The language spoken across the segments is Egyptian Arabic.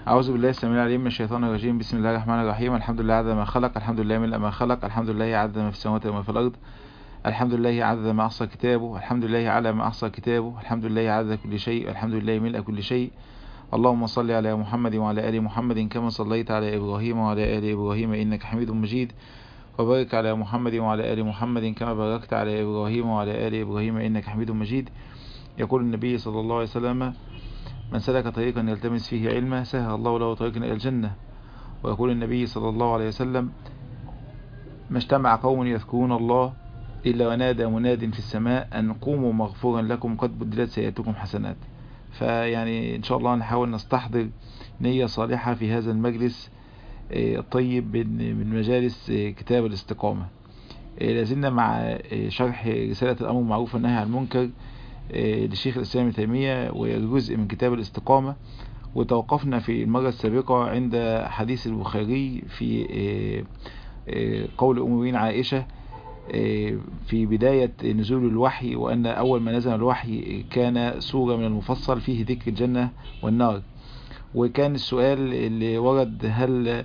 أعوذ بالله السميع العليم من الشيطان الرجيم بسم الله الرحمن الرحيم الحمد لله عدد ما خلق الحمد لله ملء ما خلق الحمد لله عدد ما في السماوات وما في الأرض الحمد لله عدد ما أحصى كتابه الحمد لله على ما أحصى كتابه الحمد لله عدد كل شيء الحمد لله ملء كل شيء اللهم صل على محمد وعلى آل محمد كما صليت على إبراهيم وعلى آل إبراهيم إنك حميد مجيد وبارك على محمد وعلى آل محمد كما باركت على إبراهيم وعلى آل إبراهيم إنك حميد مجيد يقول النبي صلى الله عليه وسلم من سلك طريقا يلتمس فيه علما سهل الله له طريقا إلى الجنة ويقول النبي صلى الله عليه وسلم ما اجتمع قوم يذكرون الله إلا ونادى مناد في السماء أن قوموا مغفورا لكم قد بدلت سيئاتكم حسنات فيعني إن شاء الله نحاول نستحضر نية صالحة في هذا المجلس الطيب من مجالس كتاب الاستقامة لازلنا مع شرح رسالة الأمر معروف والنهي عن المنكر للشيخ الإسلام ابن تيمية وجزء من كتاب الاستقامة وتوقفنا في المرة السابقة عند حديث البخاري في قول أمورين عائشة في بداية نزول الوحي وأن أول ما نزل الوحي كان سورة من المفصل فيه ذكر الجنة والنار وكان السؤال اللي ورد هل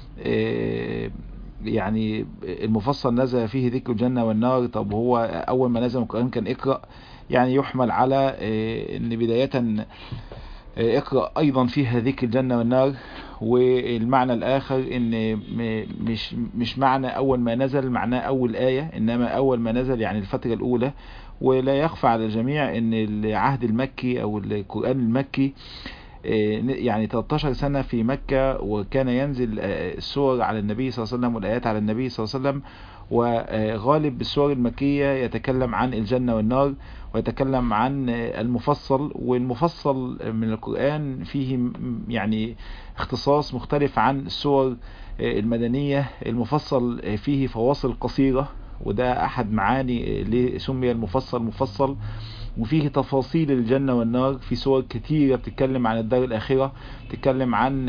يعني المفصل نزل فيه ذكر الجنة والنار طب هو أول ما نزل القرآن كان اقرأ يعني يحمل على ان بداية اقرأ ايضا فيها ذكر الجنة والنار والمعنى الاخر ان مش مش معنى اول ما نزل معناه اول آية انما اول ما نزل يعني الفترة الاولى ولا يخفى على الجميع ان العهد المكي او القرآن المكي يعني 13 سنة في مكة وكان ينزل السور على النبي صلى الله عليه وسلم والآيات على النبي صلى الله عليه وسلم وغالب السور المكية يتكلم عن الجنة والنار ويتكلم عن المفصل والمفصل من القرآن فيه يعني اختصاص مختلف عن السور المدنية المفصل فيه فواصل قصيرة وده أحد معاني اللي سمي المفصل مفصل وفيه تفاصيل الجنة والنار في صور كتيرة بتتكلم عن الدار الآخرة بتتكلم عن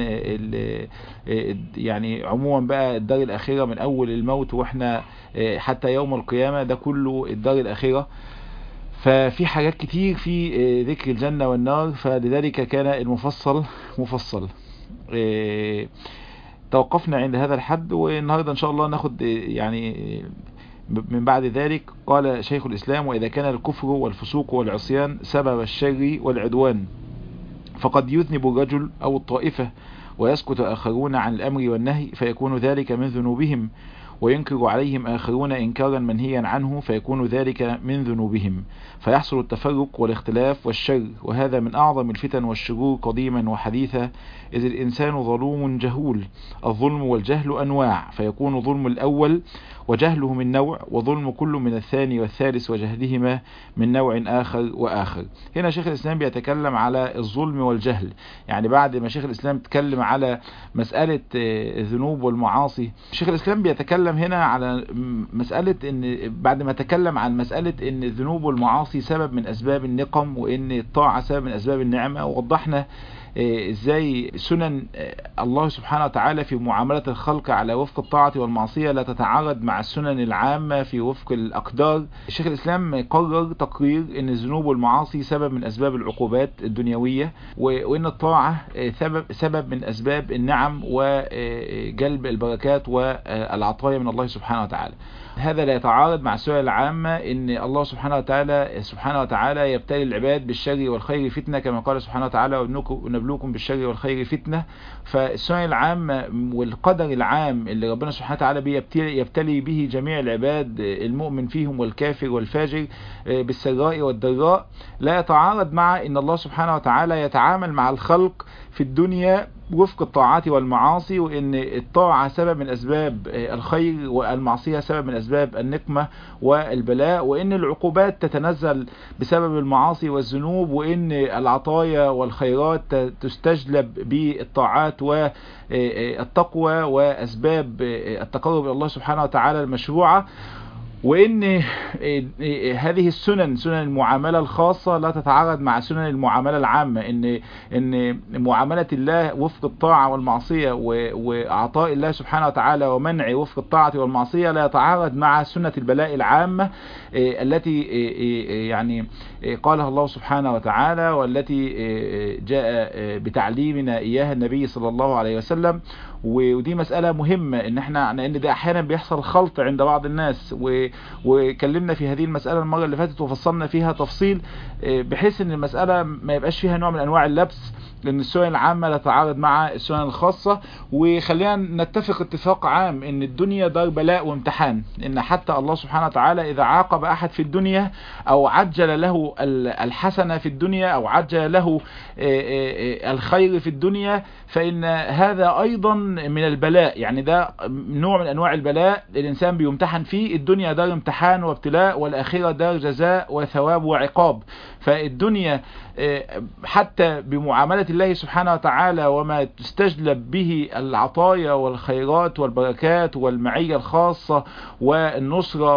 يعني عموما بقى الدار الآخرة من أول الموت وإحنا حتى يوم القيامة ده كله الدار الآخرة ففي حاجات كتير في ذكر الجنة والنار فلذلك كان المفصل مفصل توقفنا عند هذا الحد والنهاردة إن شاء الله ناخد يعني من بعد ذلك قال شيخ الإسلام وإذا كان الكفر والفسوق والعصيان سبب الشر والعدوان فقد يذنب الرجل أو الطائفة ويسكت آخرون عن الأمر والنهي فيكون ذلك من ذنوبهم وينكر عليهم آخرون إنكارا منهيا عنه فيكون ذلك من ذنوبهم فيحصل التفرق والاختلاف والشر وهذا من أعظم الفتن والشرور قديما وحديثا إذ الإنسان ظلوم جهول الظلم والجهل أنواع فيكون ظلم الأول وجهله من نوع وظلم كل من الثاني والثالث وجهلهما من نوع آخر وآخر هنا شيخ الإسلام بيتكلم على الظلم والجهل يعني بعد ما شيخ الإسلام تكلم على مسألة الذنوب والمعاصي شيخ الإسلام بيتكلم هنا على مسألة ان بعد ما تكلم عن مسألة ان الذنوب والمعاصي سبب من أسباب النقم وان الطاعة سبب من أسباب النعمة ووضحنا ازاي سنن الله سبحانه وتعالى في معاملة الخلق على وفق الطاعة والمعصية لا تتعارض مع السنن العامة في وفق الأقدار الشيخ الإسلام قرر تقرير ان الذنوب والمعاصي سبب من أسباب العقوبات الدنيوية وان الطاعة سبب, سبب من أسباب النعم وجلب البركات والعطايا من الله سبحانه وتعالى هذا لا يتعارض مع السنة العامة ان الله سبحانه وتعالى سبحانه وتعالى يبتلي العباد بالشر والخير فتنة كما قال سبحانه وتعالى ونبلوكم بالشر والخير فتنة فالسنة العامة والقدر العام اللي ربنا سبحانه وتعالى بيبتلي يبتلي به جميع العباد المؤمن فيهم والكافر والفاجر بالسراء والضراء لا يتعارض مع ان الله سبحانه وتعالى يتعامل مع الخلق في الدنيا وفق الطاعات والمعاصي وان الطاعة سبب من اسباب الخير والمعصية سبب من اسباب النقمة والبلاء وان العقوبات تتنزل بسبب المعاصي والذنوب وان العطايا والخيرات تستجلب بالطاعات والتقوى واسباب التقرب الى الله سبحانه وتعالى المشروعة وان هذه السنن سنن المعامله الخاصه لا تتعارض مع سنن المعامله العامه ان ان معامله الله وفق الطاعه والمعصيه واعطاء الله سبحانه وتعالى ومنع وفق الطاعه والمعصيه لا يتعارض مع سنه البلاء العامه التي يعني قالها الله سبحانه وتعالى والتي جاء بتعليمنا اياها النبي صلى الله عليه وسلم ودي مسألة مهمة ان احنا لان ده احيانا بيحصل خلط عند بعض الناس و... وكلمنا في هذه المسألة المرة اللي فاتت وفصلنا فيها تفصيل بحيث ان المسألة ما يبقاش فيها نوع من انواع اللبس لان السنن العامة لا تتعارض مع السنن الخاصة وخلينا نتفق اتفاق عام ان الدنيا دار بلاء وامتحان ان حتى الله سبحانه وتعالى اذا عاقب احد في الدنيا او عجل له الحسنة في الدنيا او عجل له الخير في الدنيا فان هذا ايضا من البلاء يعني ده نوع من انواع البلاء الانسان بيمتحن فيه الدنيا دار امتحان وابتلاء والاخرة دار جزاء وثواب وعقاب فالدنيا حتى بمعاملة الله سبحانه وتعالى وما تستجلب به العطايا والخيرات والبركات والمعية الخاصة والنصرة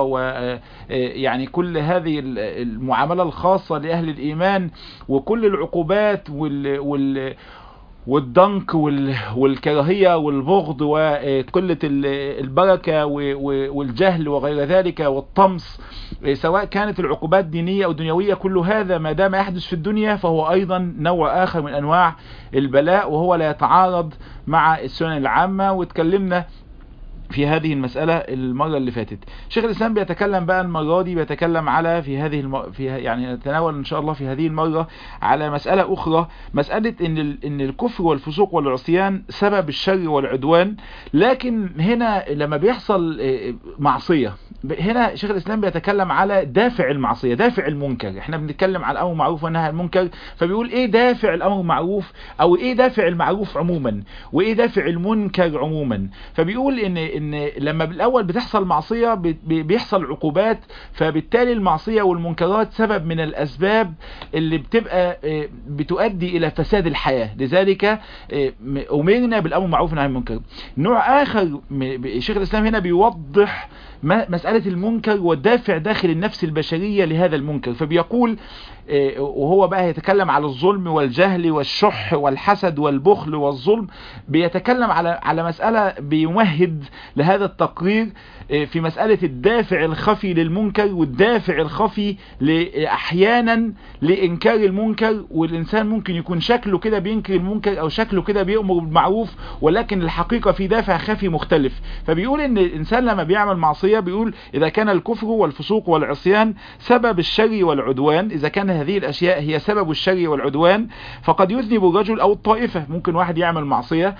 ويعني كل هذه المعاملة الخاصة لأهل الإيمان وكل العقوبات وال, وال والضنك والكراهية والبغض وقلة البركة والجهل وغير ذلك والطمس سواء كانت العقوبات دينية أو دنيوية كل هذا ما دام يحدث في الدنيا فهو أيضا نوع آخر من أنواع البلاء وهو لا يتعارض مع السنن العامة واتكلمنا في هذه المسألة المرة اللي فاتت شيخ الإسلام بيتكلم بقى المرة دي بيتكلم على في هذه الم... في يعني نتناول إن شاء الله في هذه المرة على مسألة أخرى مسألة إن ال... إن الكفر والفسوق والعصيان سبب الشر والعدوان لكن هنا لما بيحصل معصية هنا شيخ الإسلام بيتكلم على دافع المعصية دافع المنكر احنا بنتكلم على الأمر معروف ونهى المنكر فبيقول إيه دافع الأمر معروف أو إيه دافع المعروف عموما وإيه دافع المنكر عموما فبيقول إن ان لما بالاول بتحصل معصية بيحصل عقوبات فبالتالي المعصية والمنكرات سبب من الاسباب اللي بتبقى بتؤدي الى فساد الحياة لذلك امرنا بالامر معروف ونهي عن المنكر نوع اخر شيخ الاسلام هنا بيوضح مسألة المنكر والدافع داخل النفس البشرية لهذا المنكر فبيقول وهو بقى يتكلم على الظلم والجهل والشح والحسد والبخل والظلم بيتكلم على على مسألة بيمهد لهذا التقرير في مسألة الدافع الخفي للمنكر والدافع الخفي احيانا لإنكار المنكر والإنسان ممكن يكون شكله كده بينكر المنكر أو شكله كده بيأمر بالمعروف ولكن الحقيقة في دافع خفي مختلف فبيقول إن الإنسان لما بيعمل معصية بيقول إذا كان الكفر والفسوق والعصيان سبب الشر والعدوان إذا كان هذه الأشياء هي سبب الشر والعدوان فقد يذنب الرجل أو الطائفة ممكن واحد يعمل معصية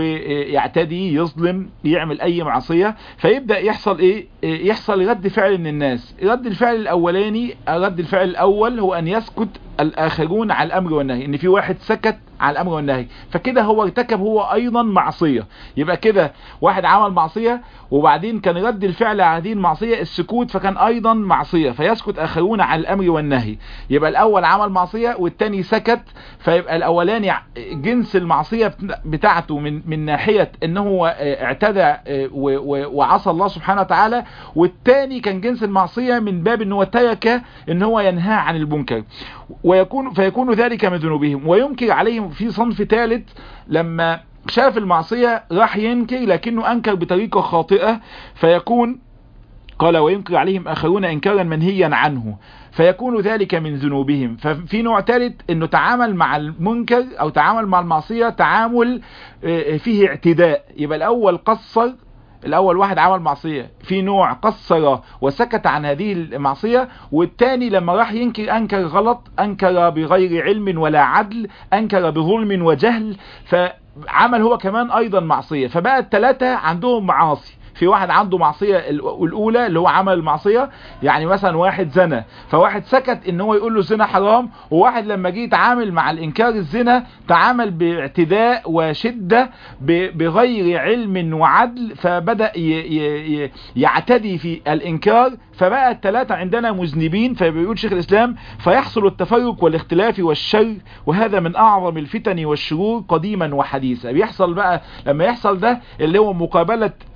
ويعتدي يظلم يعمل أي معصية فيبدأ يحصل إيه يحصل رد فعل من الناس رد الفعل الأولاني رد الفعل الأول هو أن يسكت الآخرون على الأمر والنهي إن في واحد سكت على الأمر والنهي فكده هو ارتكب هو أيضا معصية يبقى كده واحد عمل معصية وبعدين كان رد الفعل على هذه المعصية السكوت فكان أيضا معصية فيسكت آخرون على الأمر والنهي يبقى الأول عمل معصية والتاني سكت فيبقى الأولاني جنس المعصية بتاعته من من ناحية إن هو اعتدى وعصى الله سبحانه وتعالى والتاني كان جنس المعصية من باب إن هو ترك إن هو ينهى عن المنكر ويكون فيكون ذلك من ذنوبهم وينكر عليهم في صنف ثالث لما شاف المعصية راح ينكر لكنه أنكر بطريقة خاطئة فيكون قال وينكر عليهم آخرون إنكارا منهيا عنه فيكون ذلك من ذنوبهم ففي نوع ثالث انه تعامل مع المنكر او تعامل مع المعصية تعامل فيه اعتداء يبقى الاول قصر الاول واحد عمل معصية في نوع قصر وسكت عن هذه المعصية والتاني لما راح ينكر انكر غلط انكر بغير علم ولا عدل انكر بظلم وجهل فعمل هو كمان ايضا معصية فبقى التلاتة عندهم معاصي في واحد عنده معصية الاولى اللي هو عمل المعصية يعني مثلا واحد زنا فواحد سكت ان هو يقول له الزنا حرام وواحد لما جه يتعامل مع الانكار الزنا تعامل باعتداء وشدة بغير علم وعدل فبدأ يعتدي في الانكار فبقى الثلاثة عندنا مذنبين فبيقول شيخ الاسلام فيحصل التفرق والاختلاف والشر وهذا من اعظم الفتن والشرور قديما وحديثا بيحصل بقى لما يحصل ده اللي هو مقابلة المعصية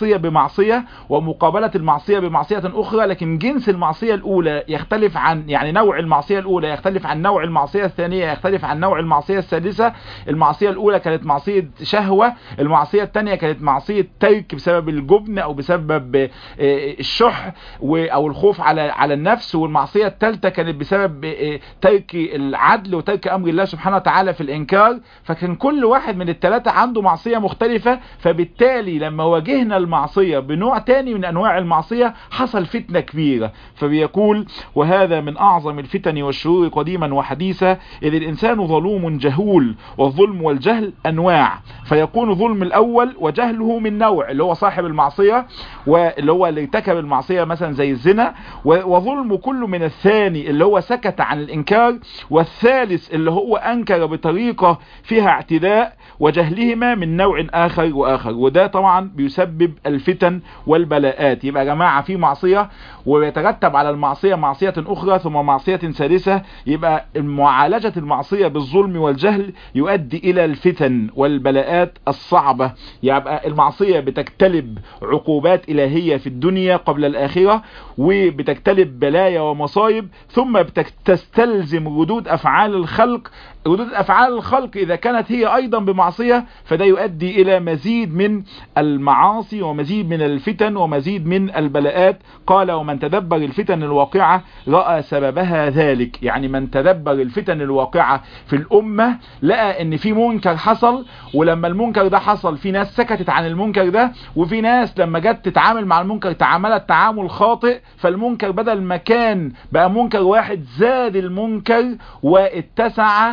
المعصية بمعصية ومقابلة المعصية بمعصية اخرى لكن جنس المعصية الاولى يختلف عن يعني نوع المعصية الاولى يختلف عن نوع المعصية الثانية يختلف عن نوع المعصية الثالثة المعصية الاولى كانت معصية شهوة المعصية الثانية كانت معصية ترك بسبب الجبن او بسبب الشح او الخوف على على النفس والمعصية الثالثة كانت بسبب ترك العدل وترك امر الله سبحانه وتعالى في الانكار فكان كل واحد من الثلاثة عنده معصية مختلفة فبالتالي لما واجهنا المعصية بنوع تاني من انواع المعصية حصل فتنة كبيرة فبيقول وهذا من اعظم الفتن والشرور قديما وحديثا اذ الانسان ظلوم جهول والظلم والجهل انواع فيكون ظلم الاول وجهله من نوع اللي هو صاحب المعصية واللي هو اللي ارتكب المعصية مثلا زي الزنا وظلم كل من الثاني اللي هو سكت عن الانكار والثالث اللي هو انكر بطريقة فيها اعتداء وجهلهما من نوع اخر واخر وده طبعا بيسبب الفتن والبلاءات يبقى يا جماعة في معصية ويترتب على المعصية معصية اخرى ثم معصية ثالثة يبقى معالجة المعصية بالظلم والجهل يؤدي الى الفتن والبلاءات الصعبة يبقى المعصية بتجتلب عقوبات الهية في الدنيا قبل الاخرة وبتجتلب بلايا ومصايب ثم بتستلزم ردود افعال الخلق ردود افعال الخلق اذا كانت هي ايضا بمعصية فده يؤدي الى مزيد من المعاصي ومزيد من الفتن ومزيد من البلاءات قال ومن تدبر الفتن الواقعة رأى سببها ذلك يعني من تدبر الفتن الواقعة في الامة لقى ان في منكر حصل ولما المنكر ده حصل في ناس سكتت عن المنكر ده وفي ناس لما جت تتعامل مع المنكر تعاملت تعامل خاطئ فالمنكر بدل ما كان بقى منكر واحد زاد المنكر واتسع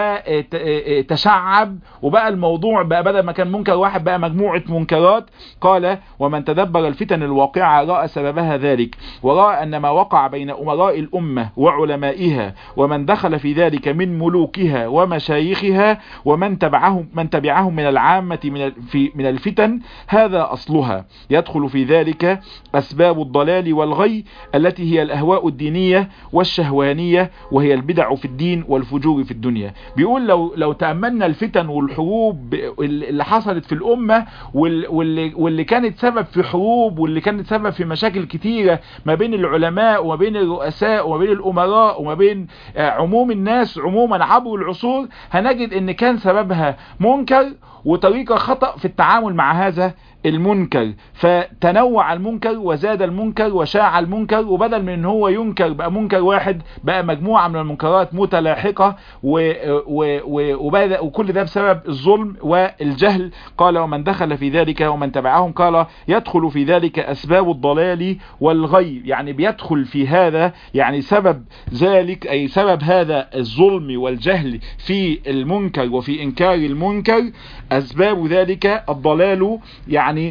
وتشعب وبقى الموضوع بقى بدل ما كان منكر واحد بقى مجموعة منكرات قال ومن تدبر الفتن الواقعة رأى سببها ذلك ورأى أن ما وقع بين أمراء الأمة وعلمائها ومن دخل في ذلك من ملوكها ومشايخها ومن تبعهم من تبعهم من العامة من في من الفتن هذا أصلها يدخل في ذلك أسباب الضلال والغي التي هي الأهواء الدينية والشهوانية وهي البدع في الدين والفجور في الدنيا بيقول لو لو تأملنا الفتن والحروب اللي حصلت في الأمة واللي, واللي كانت سبب في حروب واللي كانت سبب في مشاكل كتيرة ما بين العلماء وما بين الرؤساء وما بين الأمراء وما بين عموم الناس عموما عبر العصور هنجد ان كان سببها منكر وطريقة خطأ في التعامل مع هذا المنكر فتنوع المنكر وزاد المنكر وشاع المنكر وبدل من ان هو ينكر بقى منكر واحد بقى مجموعة من المنكرات متلاحقة و و و وبدأ وكل ده بسبب الظلم والجهل قال ومن دخل في ذلك ومن تبعهم قال يدخل في ذلك اسباب الضلال والغي يعني بيدخل في هذا يعني سبب ذلك اي سبب هذا الظلم والجهل في المنكر وفي انكار المنكر اسباب ذلك الضلال يعني يعني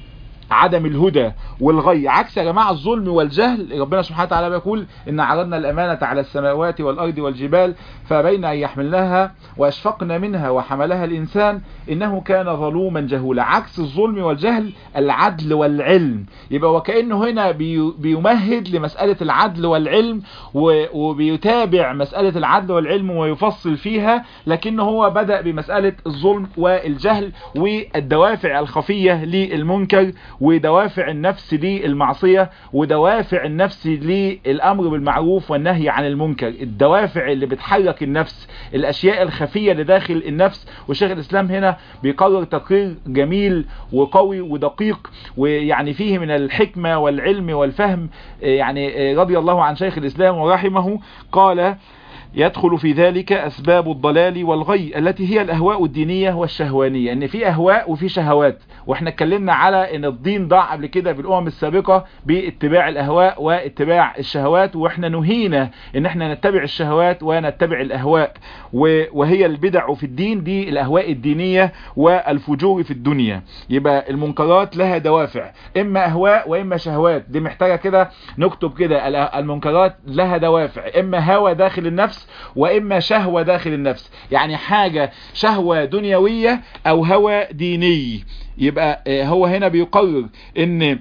عدم الهدى والغي عكس يا جماعة الظلم والجهل ربنا سبحانه وتعالى بيقول إن عرضنا الأمانة على السماوات والأرض والجبال فبين أن يحملناها وأشفقنا منها وحملها الإنسان إنه كان ظلوما جهولا عكس الظلم والجهل العدل والعلم يبقى وكأنه هنا بيمهد لمسألة العدل والعلم وبيتابع مسألة العدل والعلم ويفصل فيها لكنه هو بدأ بمسألة الظلم والجهل والدوافع الخفية للمنكر ودوافع النفس للمعصية ودوافع النفس للأمر بالمعروف والنهي عن المنكر الدوافع اللي بتحرك النفس الأشياء الخفية اللي داخل النفس وشيخ الإسلام هنا بيقرر تقرير جميل وقوي ودقيق ويعني فيه من الحكمة والعلم والفهم يعني رضي الله عن شيخ الإسلام ورحمه قال يدخل في ذلك أسباب الضلال والغي التي هي الأهواء الدينية والشهوانية ان في أهواء وفي شهوات واحنا اتكلمنا على ان الدين ضاع قبل كده بالأمم السابقة باتباع الأهواء واتباع الشهوات واحنا نهينا ان احنا نتبع الشهوات ونتبع الأهواء وهي البدع في الدين دي الأهواء الدينية والفجور في الدنيا يبقى المنكرات لها دوافع اما أهواء واما شهوات دي محتاجة كده نكتب كده المنكرات لها دوافع اما هوى داخل النفس واما شهوة داخل النفس يعني حاجة شهوة دنيوية او هوى ديني يبقى هو هنا بيقرر ان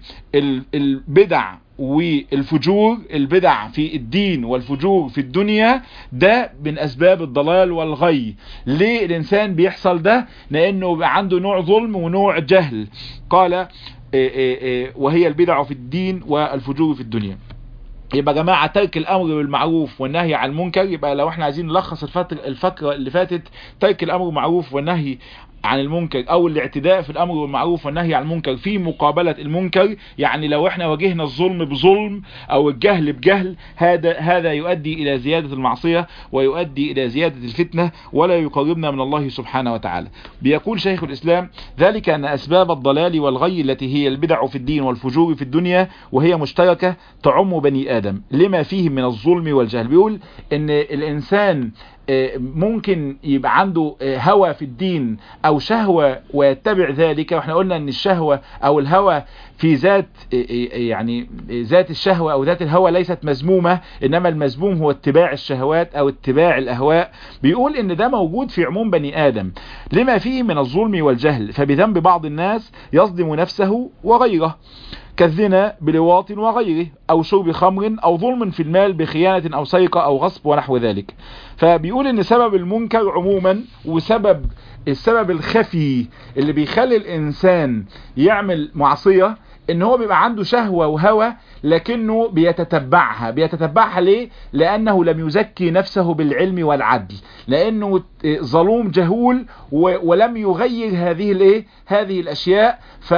البدع والفجور البدع في الدين والفجور في الدنيا ده من اسباب الضلال والغي ليه الانسان بيحصل ده لانه عنده نوع ظلم ونوع جهل قال وهي البدع في الدين والفجور في الدنيا يبقى جماعة ترك الامر بالمعروف والنهي عن المنكر يبقى لو احنا عايزين نلخص الفترة الفقرة اللي فاتت ترك الامر بالمعروف والنهي عن المنكر او الاعتداء في الامر بالمعروف والنهي عن المنكر في مقابلة المنكر يعني لو احنا واجهنا الظلم بظلم او الجهل بجهل هذا هذا يؤدي الى زيادة المعصية ويؤدي الى زيادة الفتنة ولا يقربنا من الله سبحانه وتعالى بيقول شيخ الاسلام ذلك ان اسباب الضلال والغي التي هي البدع في الدين والفجور في الدنيا وهي مشتركة تعم بني ادم لما فيه من الظلم والجهل بيقول ان الانسان ممكن يبقى عنده هوى في الدين او شهوة ويتبع ذلك واحنا قلنا ان الشهوة او الهوى في ذات يعني ذات الشهوة او ذات الهوى ليست مذمومة انما المذموم هو اتباع الشهوات او اتباع الاهواء بيقول ان ده موجود في عموم بني ادم لما فيه من الظلم والجهل فبذنب بعض الناس يظلم نفسه وغيره كالزنا بلواط وغيره او شرب خمر او ظلم في المال بخيانة او سرقة او غصب ونحو ذلك فبيقول ان سبب المنكر عموما وسبب السبب الخفي اللي بيخلي الانسان يعمل معصية ان هو بيبقى عنده شهوة وهوى لكنه بيتتبعها بيتتبعها ليه لانه لم يزكي نفسه بالعلم والعدل لانه ظلوم جهول ولم يغير هذه الايه هذه الاشياء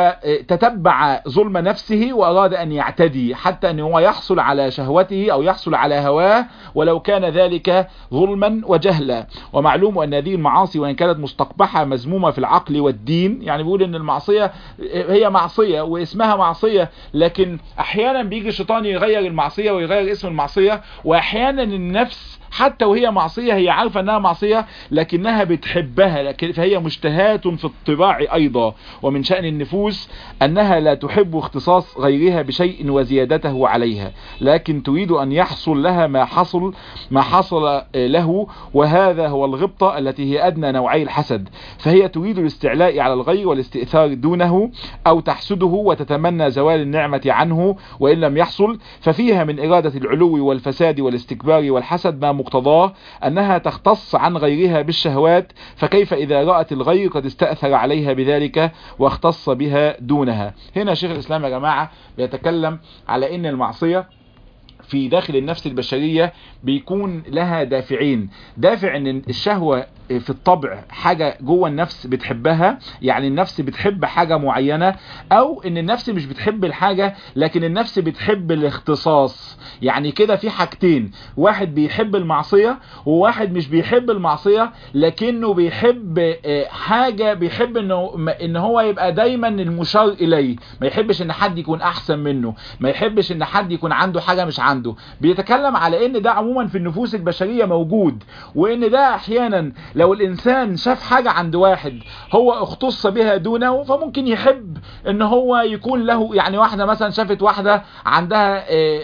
فتتبع ظلم نفسه واراد ان يعتدي حتى ان هو يحصل على شهوته او يحصل على هواه ولو كان ذلك ظلما وجهلا ومعلوم ان هذه المعاصي وان كانت مستقبحة مذمومة في العقل والدين يعني بيقول ان المعصية هي معصية واسمها معصية لكن احيانا بيجي الشيطان يغير المعصية ويغير اسم المعصية واحيانا النفس حتى وهي معصية هي عارفة انها معصية لكنها بتحبها لكن فهي مشتهاة في الطباع ايضا ومن شأن النفوس انها لا تحب اختصاص غيرها بشيء وزيادته عليها لكن تريد ان يحصل لها ما حصل ما حصل له وهذا هو الغبطة التي هي ادنى نوعي الحسد فهي تريد الاستعلاء على الغير والاستئثار دونه او تحسده وتتمنى زوال النعمة عنه وان لم يحصل ففيها من ارادة العلو والفساد والاستكبار والحسد ما مقتضاه أنها تختص عن غيرها بالشهوات فكيف إذا رأت الغير قد استأثر عليها بذلك واختص بها دونها هنا شيخ الإسلام يا جماعة بيتكلم على أن المعصية في داخل النفس البشرية بيكون لها دافعين دافع ان الشهوة في الطبع حاجة جوه النفس بتحبها يعني النفس بتحب حاجة معينة او ان النفس مش بتحب الحاجة لكن النفس بتحب الاختصاص يعني كده في حاجتين واحد بيحب المعصية وواحد مش بيحب المعصية لكنه بيحب حاجة بيحب انه ان هو يبقى دايما المشار اليه ما يحبش ان حد يكون احسن منه ما يحبش ان حد يكون عنده حاجة مش عنده بيتكلم على ان ده عموما في النفوس البشرية موجود وان ده احيانا لو الانسان شاف حاجة عند واحد هو اختص بها دونه فممكن يحب ان هو يكون له يعني واحدة مثلا شافت واحدة عندها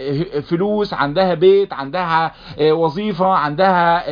فلوس عندها بيت عندها وظيفة عندها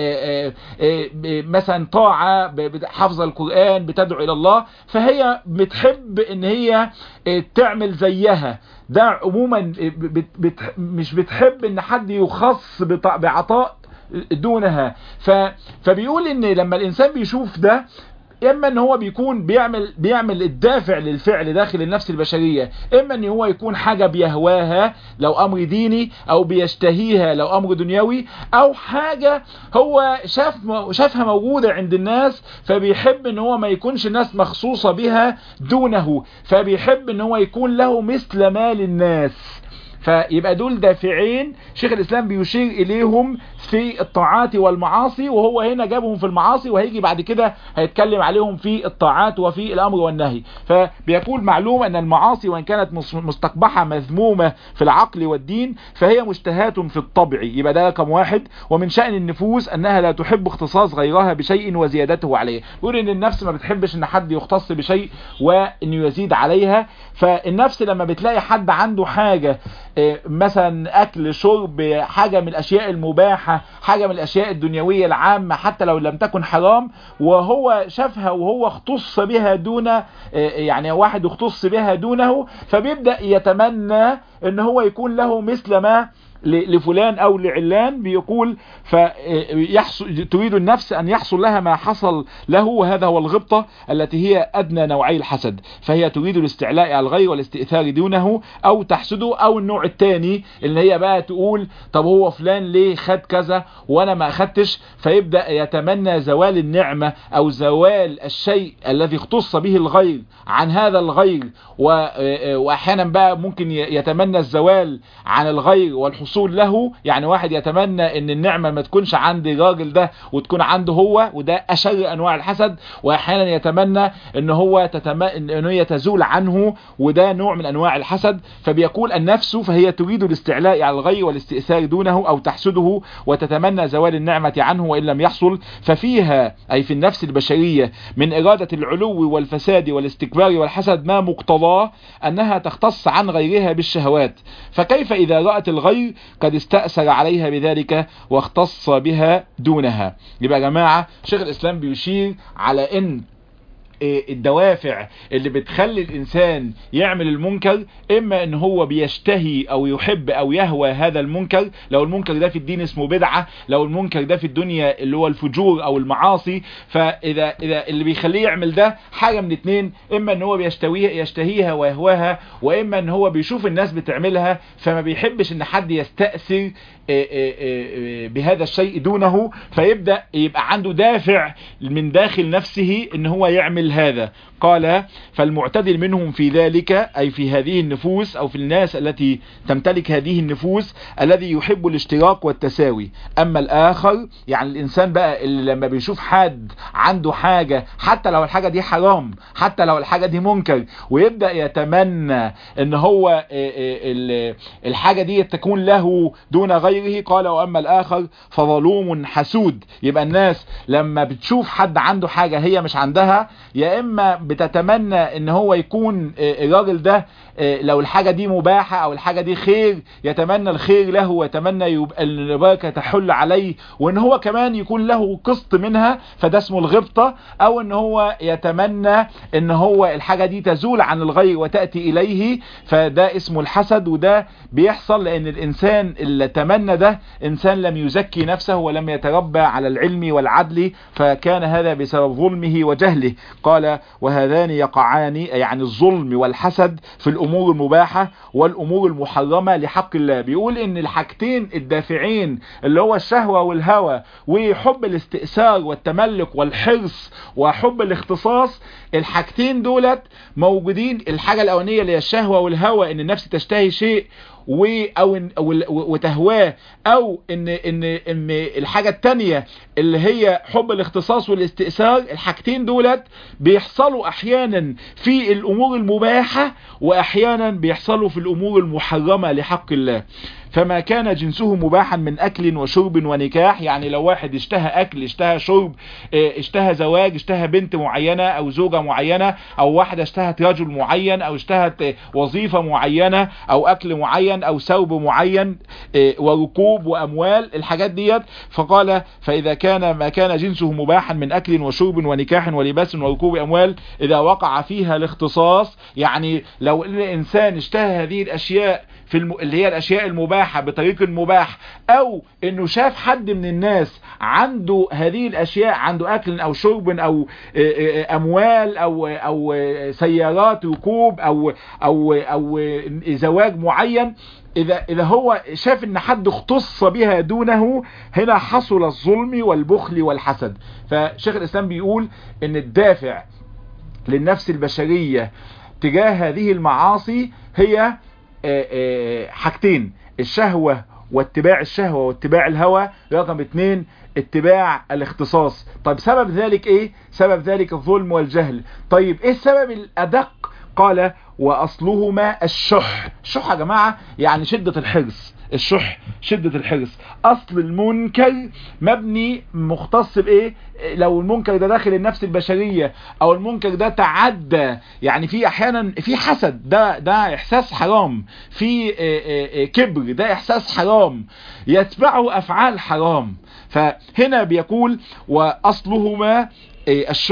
مثلا طاعة حفظ القرآن بتدعو الى الله فهي بتحب ان هي تعمل زيها ده عموما بت بت مش بتحب ان حد يخص بعطاء دونها ف فبيقول ان لما الانسان بيشوف ده اما ان هو بيكون بيعمل بيعمل الدافع للفعل داخل النفس البشرية اما ان هو يكون حاجة بيهواها لو امر ديني او بيشتهيها لو امر دنيوي او حاجة هو شاف شافها موجودة عند الناس فبيحب ان هو ما يكونش الناس مخصوصة بها دونه فبيحب ان هو يكون له مثل ما للناس فيبقى دول دافعين شيخ الاسلام بيشير اليهم في الطاعات والمعاصي وهو هنا جابهم في المعاصي وهيجي بعد كده هيتكلم عليهم في الطاعات وفي الامر والنهي فبيقول معلوم ان المعاصي وان كانت مستقبحة مذمومة في العقل والدين فهي مشتهاة في الطبع يبقى ده رقم واحد ومن شأن النفوس انها لا تحب اختصاص غيرها بشيء وزيادته عليه يقول ان النفس ما بتحبش ان حد يختص بشيء وانه يزيد عليها فالنفس لما بتلاقي حد عنده حاجة مثلا اكل شرب حاجة من الاشياء المباحة حاجة من الاشياء الدنيوية العامة حتى لو لم تكن حرام وهو شافها وهو اختص بها دون يعني واحد اختص بها دونه فبيبدأ يتمنى ان هو يكون له مثل ما لفلان او لعلان بيقول فيحصل تريد النفس ان يحصل لها ما حصل له وهذا هو الغبطة التي هي ادنى نوعي الحسد فهي تريد الاستعلاء على الغير والاستئثار دونه او تحسده او النوع الثاني اللي هي بقى تقول طب هو فلان ليه خد كذا وانا ما اخدتش فيبدأ يتمنى زوال النعمة او زوال الشيء الذي اختص به الغير عن هذا الغير واحيانا بقى ممكن يتمنى الزوال عن الغير والحصول له يعني واحد يتمنى ان النعمة ما تكونش عند الراجل ده وتكون عنده هو وده اشر انواع الحسد واحيانا يتمنى ان هو تتم... ان هي تزول عنه وده نوع من انواع الحسد فبيقول النفس فهي تريد الاستعلاء على الغير والاستئثار دونه او تحسده وتتمنى زوال النعمة عنه وان لم يحصل ففيها اي في النفس البشرية من ارادة العلو والفساد والاستكبار والحسد ما مقتضاه انها تختص عن غيرها بالشهوات فكيف اذا رأت الغير قد استأثر عليها بذلك واختص بها دونها يبقى يا جماعة شيخ الاسلام بيشير على ان الدوافع اللي بتخلي الانسان يعمل المنكر اما ان هو بيشتهي او يحب او يهوى هذا المنكر لو المنكر ده في الدين اسمه بدعة لو المنكر ده في الدنيا اللي هو الفجور او المعاصي فاذا اذا اللي بيخليه يعمل ده حاجة من اتنين اما ان هو بيشتهيها يشتهيها ويهواها واما ان هو بيشوف الناس بتعملها فما بيحبش ان حد يستأثر بهذا الشيء دونه فيبدأ يبقى عنده دافع من داخل نفسه ان هو يعمل هذا قال فالمعتدل منهم في ذلك أي في هذه النفوس أو في الناس التي تمتلك هذه النفوس الذي يحب الاشتراك والتساوي أما الآخر يعني الإنسان بقى اللي لما بيشوف حد عنده حاجة حتى لو الحاجة دي حرام حتى لو الحاجة دي منكر ويبدأ يتمنى ان هو الحاجة دي تكون له دون غيره قال وأما الآخر فظلوم حسود يبقى الناس لما بتشوف حد عنده حاجة هي مش عندها يا إما بتتمنى ان هو يكون الراجل ده لو الحاجة دي مباحة او الحاجة دي خير يتمنى الخير له ويتمنى يبقى البركة تحل عليه وان هو كمان يكون له قسط منها فده اسمه الغبطة او ان هو يتمنى ان هو الحاجة دي تزول عن الغير وتأتي اليه فده اسمه الحسد وده بيحصل لان الانسان اللي تمنى ده انسان لم يزكي نفسه ولم يتربى على العلم والعدل فكان هذا بسبب ظلمه وجهله قال وهذان يقعان يعني الظلم والحسد في الامور المباحة والامور المحرمة لحق الله بيقول ان الحاجتين الدافعين اللي هو الشهوة والهوى وحب الاستئثار والتملك والحرص وحب الاختصاص الحاجتين دولت موجودين الحاجة الاولانية اللي هي الشهوة والهوى ان النفس تشتهي شيء و او وتهواه او ان ان ان الحاجه الثانيه اللي هي حب الاختصاص والاستئثار الحاجتين دولت بيحصلوا احيانا في الامور المباحه واحيانا بيحصلوا في الامور المحرمه لحق الله فما كان جنسه مباحا من اكل وشرب ونكاح يعني لو واحد اشتهى اكل اشتهى شرب اشتهى زواج اشتهى بنت معينة او زوجة معينة او واحدة اشتهت رجل معين او اشتهت وظيفة معينة او اكل معين او ثوب معين وركوب واموال الحاجات ديت فقال فاذا كان ما كان جنسه مباحا من اكل وشرب ونكاح ولباس وركوب اموال اذا وقع فيها الاختصاص يعني لو الانسان اشتهى هذه الاشياء في الم... اللي هي الاشياء المباحة بطريق مباح او انه شاف حد من الناس عنده هذه الاشياء عنده اكل او شرب او اموال او او سيارات ركوب او او او زواج معين اذا اذا هو شاف ان حد اختص بها دونه هنا حصل الظلم والبخل والحسد فشيخ الاسلام بيقول ان الدافع للنفس البشرية تجاه هذه المعاصي هي حاجتين الشهوة واتباع الشهوة واتباع الهوى رقم اتنين اتباع الاختصاص طيب سبب ذلك ايه سبب ذلك الظلم والجهل طيب ايه السبب الادق قال واصلهما الشح الشح يا جماعة يعني شدة الحرص الشح شدة الحرص اصل المنكر مبني مختص بايه لو المنكر ده داخل النفس البشرية او المنكر ده تعدى يعني في احيانا في حسد ده ده احساس حرام في كبر ده احساس حرام يتبعه افعال حرام فهنا بيقول واصلهما الشح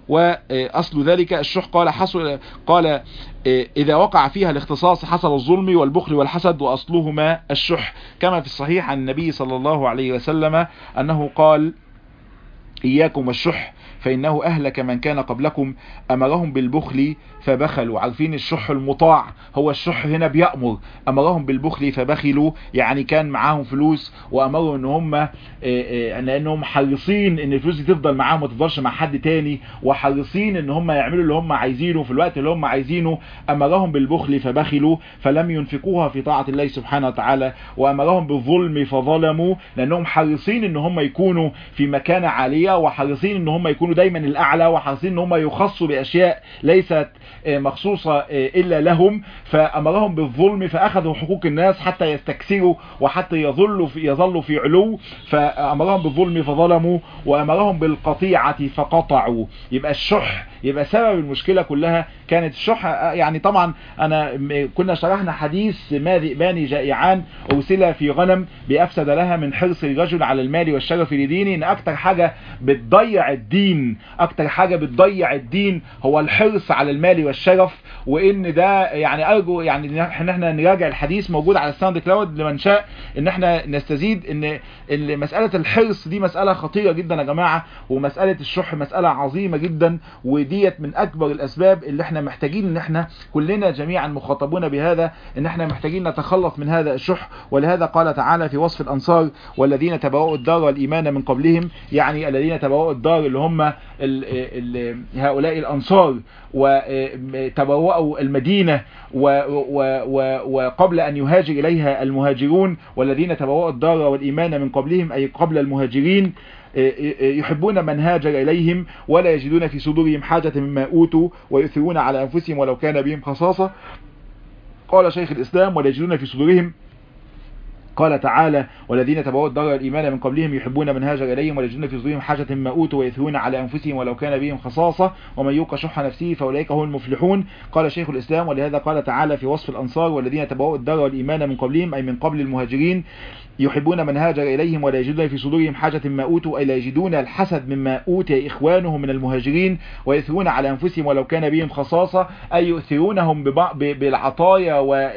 وأصل ذلك الشح قال حصل قال إذا وقع فيها الاختصاص حصل الظلم والبخل والحسد وأصلهما الشح كما في الصحيح عن النبي صلى الله عليه وسلم أنه قال إياكم والشح فإنه أهلك من كان قبلكم أمرهم بالبخل فبخلوا عارفين الشح المطاع هو الشح هنا بيأمر أمرهم بالبخل فبخلوا يعني كان معاهم فلوس وأمروا ان هم لأنهم حريصين ان الفلوس دي تفضل معاهم ما تفضلش مع حد تاني وحريصين ان هم يعملوا اللي هم عايزينه في الوقت اللي هم عايزينه أمرهم بالبخل فبخلوا فلم ينفقوها في طاعة الله سبحانه وتعالى وأمرهم بالظلم فظلموا لأنهم حريصين ان هم يكونوا في مكانة عالية وحريصين ان هم يكونوا دايما الأعلى وحريصين ان هم يخصوا بأشياء ليست مخصوصة إلا لهم فأمرهم بالظلم فأخذوا حقوق الناس حتى يستكثروا وحتى يظلوا في يظلوا في علو فأمرهم بالظلم فظلموا وأمرهم بالقطيعة فقطعوا يبقى الشح يبقى سبب المشكلة كلها كانت الشح يعني طبعا أنا كنا شرحنا حديث ما ذئبان جائعان أرسل في غنم بأفسد لها من حرص الرجل على المال والشرف لدينه إن أكتر حاجة بتضيع الدين أكتر حاجة بتضيع الدين هو الحرص على المال والشرف وان ده يعني ارجو يعني ان احنا نراجع الحديث موجود على الساوند كلاود لمن شاء ان احنا نستزيد ان مسألة الحرص دي مسألة خطيرة جدا يا جماعة ومسألة الشح مسألة عظيمة جدا وديت من اكبر الاسباب اللي احنا محتاجين ان احنا كلنا جميعا مخاطبون بهذا ان احنا محتاجين نتخلص من هذا الشح ولهذا قال تعالى في وصف الانصار والذين تبوأوا الدار والايمان من قبلهم يعني الذين تبوأوا الدار اللي هم ال ال هؤلاء الانصار وتبوأوا المدينة و و و وقبل أن يهاجر إليها المهاجرون والذين تبوأوا الدار والإيمان من قبلهم أي قبل المهاجرين يحبون من هاجر إليهم ولا يجدون في صدورهم حاجة مما أوتوا ويؤثرون على أنفسهم ولو كان بهم خصاصة قال شيخ الإسلام ولا يجدون في صدورهم قال تعالى والذين تبوأوا الدار والإيمان من قبلهم يحبون من هاجر إليهم ولا يجدون في صدورهم حاجة مما أوتوا ويثرون على أنفسهم ولو كان بهم خصاصة ومن يوق شح نفسه فأولئك هم المفلحون قال شيخ الإسلام ولهذا قال تعالى في وصف الأنصار والذين تبوأوا الدار والإيمان من قبلهم أي من قبل المهاجرين يحبون من هاجر إليهم ولا يجدون في صدورهم حاجة مما أوتوا أي لا يجدون الحسد مما أوتي إخوانهم من المهاجرين ويؤثرون على أنفسهم ولو كان بهم خصاصة أي يؤثرونهم بالعطايا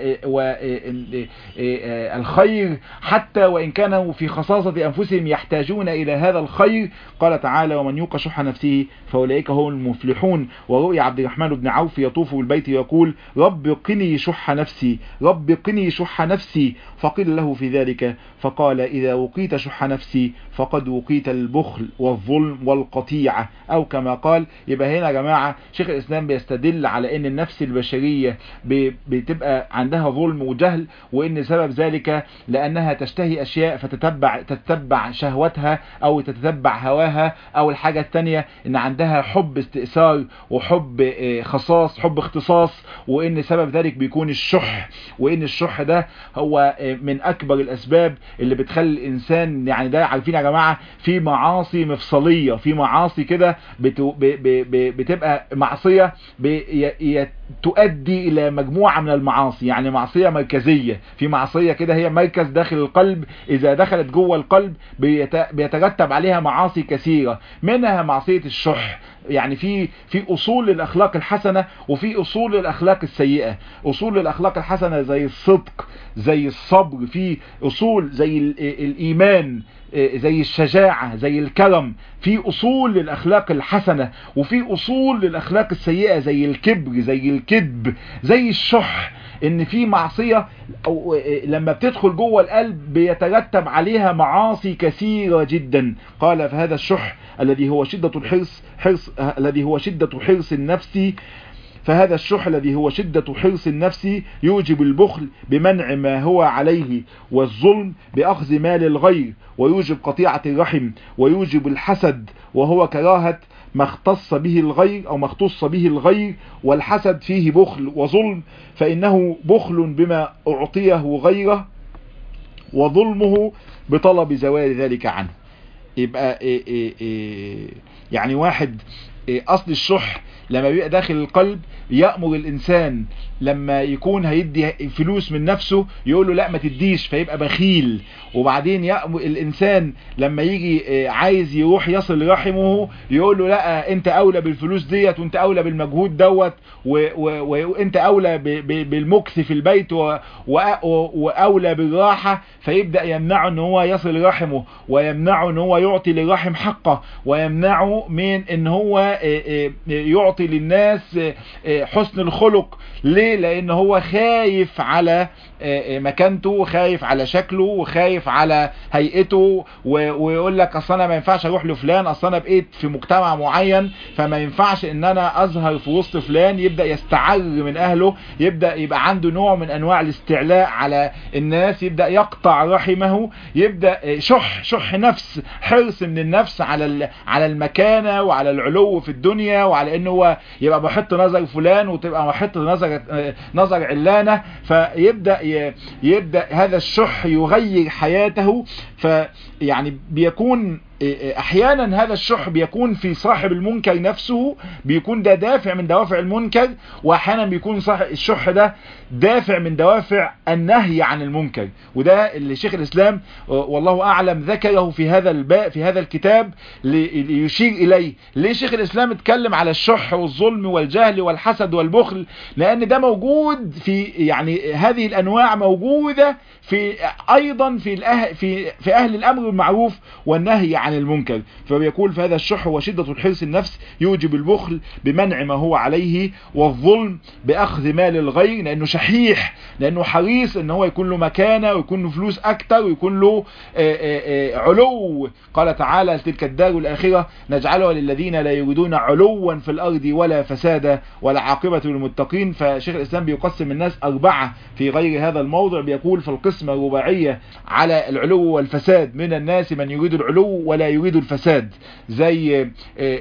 والخير حتى وإن كانوا في خصاصة أنفسهم يحتاجون إلى هذا الخير قال تعالى ومن يوق شح نفسه فأولئك هم المفلحون ورؤي عبد الرحمن بن عوف يطوف بالبيت يقول رب قني شح نفسي رب قني شح نفسي فقيل له في ذلك فقال إذا وقيت شح نفسي فقد وقيت البخل والظلم والقطيعة أو كما قال يبقى هنا يا جماعة شيخ الإسلام بيستدل على أن النفس البشرية بتبقى عندها ظلم وجهل وأن سبب ذلك لأنها تشتهي أشياء فتتبع تتبع شهوتها أو تتبع هواها أو الحاجة الثانية أن عندها حب استئثار وحب خصاص حب اختصاص وأن سبب ذلك بيكون الشح وأن الشح ده هو من أكبر الأسباب اللي بتخلي الإنسان يعني ده عارفين يا جماعة في معاصي مفصلية في معاصي كده بتبقى معصية تؤدي إلى مجموعة من المعاصي يعني معصية مركزية في معصية كده هي مركز داخل القلب إذا دخلت جوه القلب بيترتب عليها معاصي كثيرة منها معصية الشح يعني في في اصول للاخلاق الحسنه وفي اصول للاخلاق السيئه اصول للاخلاق الحسنه زي الصدق زي الصبر في اصول زي الايمان زي الشجاعة زي الكرم في أصول للأخلاق الحسنة وفي أصول للأخلاق السيئة زي الكبر زي الكذب زي الشح ان في معصية أو لما بتدخل جوه القلب بيترتب عليها معاصي كثيرة جدا قال فهذا الشح الذي هو شدة الحرص حرص الذي هو شدة حرص النفس فهذا الشح الذي هو شدة حرص النفس يوجب البخل بمنع ما هو عليه والظلم بأخذ مال الغير ويوجب قطيعة الرحم ويوجب الحسد وهو كراهة ما اختص به الغير أو ما اختص به الغير والحسد فيه بخل وظلم فإنه بخل بما أعطيه غيره وظلمه بطلب زوال ذلك عنه يبقى إيه إيه إيه يعني واحد اصل الشح لما بيبقى داخل القلب يأمر الانسان لما يكون هيدي فلوس من نفسه يقول له لا ما تديش فيبقى بخيل وبعدين يأمر الانسان لما يجي عايز يروح يصل رحمه يقول له لا انت اولى بالفلوس ديت وانت اولى بالمجهود دوت وانت اولى بالمكث في البيت واولى بالراحة فيبدأ يمنعه ان هو يصل رحمه ويمنعه ان هو يعطي للرحم حقه ويمنعه من ان هو يعطي للناس حسن الخلق ليه لان هو خايف على مكانته وخايف على شكله وخايف على هيئته ويقول لك اصل انا ما ينفعش اروح لفلان اصل انا بقيت في مجتمع معين فما ينفعش ان انا اظهر في وسط فلان يبدا يستعر من اهله يبدا يبقى عنده نوع من انواع الاستعلاء على الناس يبدا يقطع رحمه يبدا شح شح نفس حرص من النفس على على المكانه وعلى العلو في الدنيا وعلى انه هو يبقى بحط نظر فلان وتبقى بحط نظر نظر علانه فيبدا يبدا هذا الشح يغير حياته فيعني بيكون احيانا هذا الشح بيكون في صاحب المنكر نفسه بيكون ده دافع من دوافع المنكر واحيانا بيكون صاحب الشح ده دافع من دوافع النهي عن المنكر وده اللي شيخ الاسلام والله اعلم ذكره في هذا الباء في هذا الكتاب ليشير اليه ليه شيخ الاسلام اتكلم على الشح والظلم والجهل والحسد والبخل لان ده موجود في يعني هذه الانواع موجودة في ايضا في الأه في في اهل الامر بالمعروف والنهي عن المنكر فبيقول فهذا الشح وشدة الحرص النفس يوجب البخل بمنع ما هو عليه والظلم باخذ مال الغير لانه شحيح لانه حريص ان هو يكون له مكانة ويكون له فلوس اكتر ويكون له آآ آآ علو قال تعالى تلك الدار الاخرة نجعلها للذين لا يريدون علوا في الارض ولا فسادا ولا عاقبة للمتقين فشيخ الاسلام بيقسم الناس اربعة في غير هذا الموضع بيقول في القسمة الرباعية على العلو والفساد من الناس من يريد العلو ولا يريد الفساد زي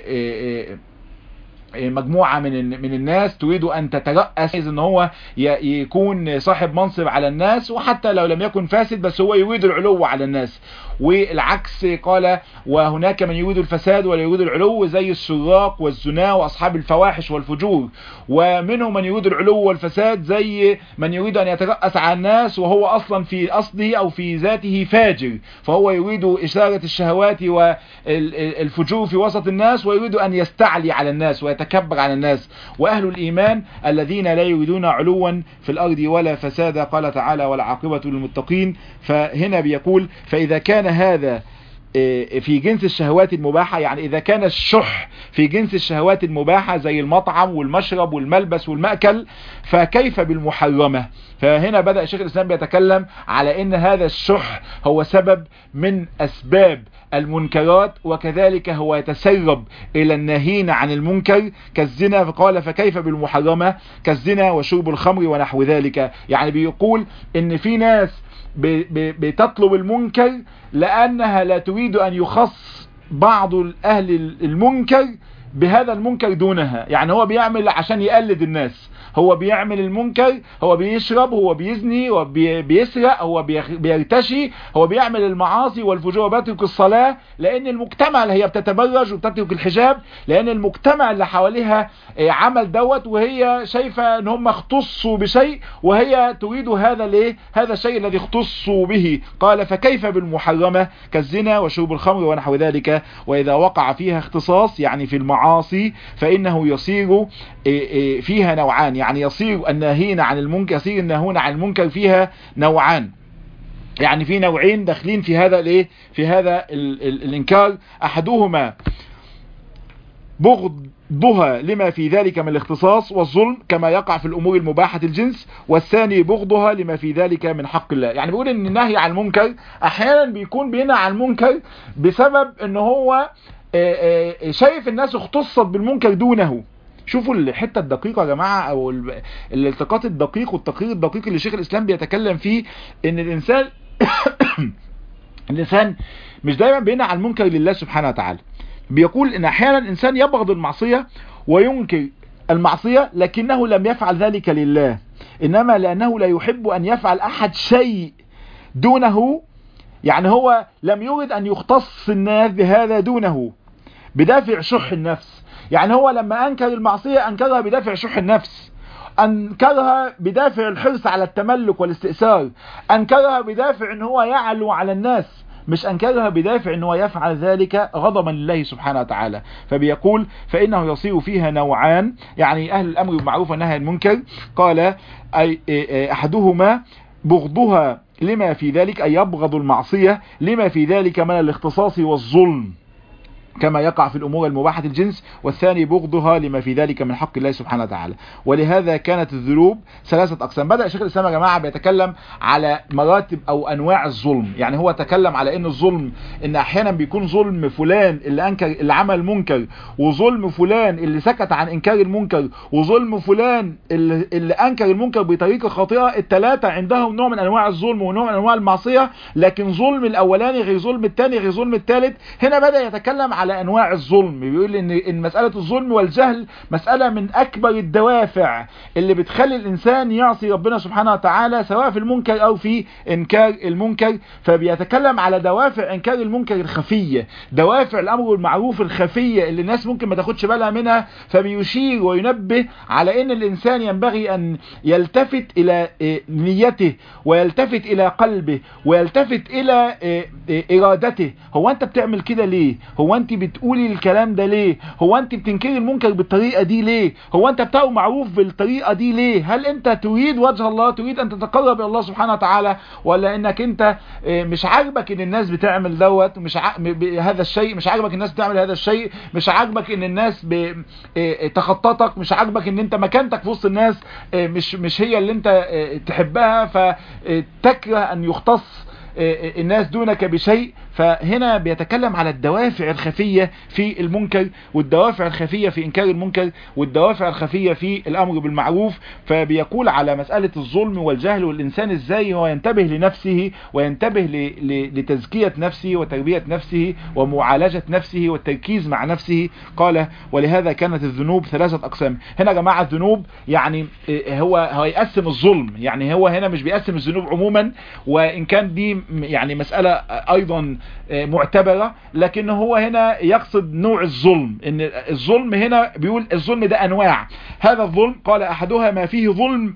مجموعة من من الناس تريد ان تترأس ان هو يكون صاحب منصب على الناس وحتى لو لم يكن فاسد بس هو يريد العلو على الناس والعكس قال وهناك من يريد الفساد ولا يريد العلو زي السراق والزنا واصحاب الفواحش والفجور ومنهم من يريد العلو والفساد زي من يريد ان يترأس على الناس وهو اصلا في اصله او في ذاته فاجر فهو يريد اشارة الشهوات والفجور في وسط الناس ويريد ان يستعلي على الناس ويتكبر على الناس واهل الايمان الذين لا يريدون علوا في الارض ولا فسادا قال تعالى والعاقبة للمتقين فهنا بيقول فاذا كان هذا في جنس الشهوات المباحة يعني إذا كان الشح في جنس الشهوات المباحة زي المطعم والمشرب والملبس والمأكل فكيف بالمحرمة فهنا بدأ شيخ الإسلام بيتكلم على أن هذا الشح هو سبب من أسباب المنكرات وكذلك هو يتسرب إلى الناهين عن المنكر كالزنا فقال فكيف بالمحرمة كالزنا وشرب الخمر ونحو ذلك يعني بيقول أن في ناس بتطلب المنكر لأنها لا تريد أن يخص بعض أهل المنكر بهذا المنكر دونها يعني هو بيعمل عشان يقلد الناس هو بيعمل المنكر هو بيشرب هو بيزني هو بيسرق هو بيرتشي هو بيعمل المعاصي والفجور وبيترك الصلاة لان المجتمع اللي هي بتتبرج وبتترك الحجاب لان المجتمع اللي حواليها عمل دوت وهي شايفة ان هم اختصوا بشيء وهي تريد هذا الايه هذا الشيء الذي اختصوا به قال فكيف بالمحرمة كالزنا وشرب الخمر ونحو ذلك واذا وقع فيها اختصاص يعني في المعاصي فانه يصير فيها نوعان يعني يصير الناهين عن المنكر يصير الناهون عن المنكر فيها نوعان يعني في نوعين داخلين في هذا الايه في هذا ال ال الانكار احدهما بغضها لما في ذلك من الاختصاص والظلم كما يقع في الامور المباحة الجنس والثاني بغضها لما في ذلك من حق الله يعني بيقول ان النهي عن المنكر احيانا بيكون بينهى عن المنكر بسبب ان هو شايف الناس اختصت بالمنكر دونه شوفوا الحتة الدقيقة يا جماعة او الالتقاط الدقيق والتقرير الدقيق اللي شيخ الاسلام بيتكلم فيه ان الانسان الانسان مش دايما بينهى عن المنكر لله سبحانه وتعالى بيقول ان احيانا الانسان يبغض المعصية وينكر المعصية لكنه لم يفعل ذلك لله انما لانه لا يحب ان يفعل احد شيء دونه يعني هو لم يرد ان يختص الناس بهذا دونه بدافع شح النفس يعني هو لما انكر المعصية انكرها بدافع شح النفس انكرها بدافع الحرص على التملك والاستئثار انكرها بدافع ان هو يعلو على الناس مش انكرها بدافع ان هو يفعل ذلك غضبا لله سبحانه وتعالى فبيقول فانه يصير فيها نوعان يعني اهل الامر بالمعروف والنهي عن المنكر قال أي احدهما بغضها لما في ذلك أي يبغض المعصية لما في ذلك من الاختصاص والظلم كما يقع في الأمور المباحة الجنس والثاني بغضها لما في ذلك من حق الله سبحانه وتعالى ولهذا كانت الذنوب ثلاثة أقسام بدأ شيخ الإسلام يا جماعة بيتكلم على مراتب أو أنواع الظلم يعني هو تكلم على أن الظلم أن أحيانا بيكون ظلم فلان اللي أنكر اللي عمل منكر وظلم فلان اللي سكت عن إنكار المنكر وظلم فلان اللي, اللي أنكر المنكر بطريقة خاطئة الثلاثة عندهم نوع من أنواع الظلم ونوع من أنواع المعصية لكن ظلم الأولاني غير ظلم الثاني غير ظلم الثالث هنا بدأ يتكلم على على انواع الظلم بيقول ان ان مساله الظلم والجهل مساله من اكبر الدوافع اللي بتخلي الانسان يعصي ربنا سبحانه وتعالى سواء في المنكر او في انكار المنكر فبيتكلم على دوافع انكار المنكر الخفيه دوافع الامر بالمعروف الخفيه اللي الناس ممكن ما تاخدش بالها منها فبيشير وينبه على ان الانسان ينبغي ان يلتفت الى نيته ويلتفت الى قلبه ويلتفت الى ارادته هو انت بتعمل كده ليه هو انت بتقولي الكلام ده ليه هو انت بتنكري المنكر بالطريقة دي ليه هو انت بتاعه معروف بالطريقة دي ليه هل انت تريد وجه الله تريد ان تتقرب الى الله سبحانه وتعالى ولا انك انت مش عاجبك ان الناس بتعمل دوت مش ع... هذا الشيء مش عاجبك الناس بتعمل هذا الشيء مش عاجبك ان الناس ب... تخططك مش عاجبك ان انت مكانتك في وسط الناس مش مش هي اللي انت تحبها فتكره ان يختص الناس دونك بشيء فهنا بيتكلم على الدوافع الخفية في المنكر والدوافع الخفية في إنكار المنكر والدوافع الخفية في الأمر بالمعروف فبيقول على مسألة الظلم والجهل والإنسان إزاي هو ينتبه لنفسه وينتبه لتزكية نفسه وتربية نفسه ومعالجة نفسه والتركيز مع نفسه قال ولهذا كانت الذنوب ثلاثة أقسام هنا يا جماعة الذنوب يعني هو هو يقسم الظلم يعني هو هنا مش بيقسم الذنوب عموما وإن كان دي يعني مسألة أيضا معتبرة لكن هو هنا يقصد نوع الظلم ان الظلم هنا بيقول الظلم ده انواع هذا الظلم قال احدها ما فيه ظلم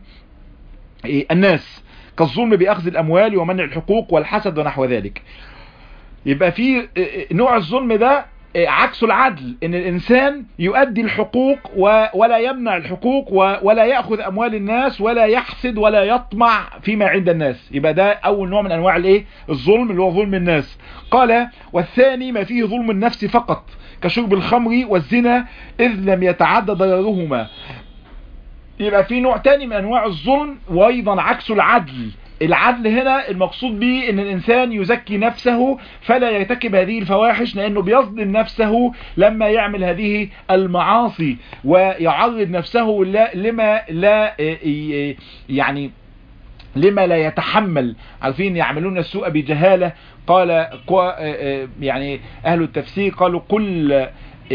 الناس كالظلم باخذ الاموال ومنع الحقوق والحسد ونحو ذلك يبقى في نوع الظلم ده عكس العدل ان الانسان يؤدي الحقوق ولا يمنع الحقوق ولا يأخذ اموال الناس ولا يحسد ولا يطمع فيما عند الناس يبقى ده اول نوع من انواع الايه الظلم اللي هو ظلم الناس قال والثاني ما فيه ظلم النفس فقط كشرب الخمر والزنا اذ لم يتعدى ضررهما يبقى في نوع تاني من انواع الظلم وايضا عكس العدل العدل هنا المقصود به ان الانسان يزكي نفسه فلا يرتكب هذه الفواحش لانه بيظلم نفسه لما يعمل هذه المعاصي ويعرض نفسه لما لا يعني لما لا يتحمل عارفين يعملون السوء بجهالة قال يعني اهل التفسير قالوا كل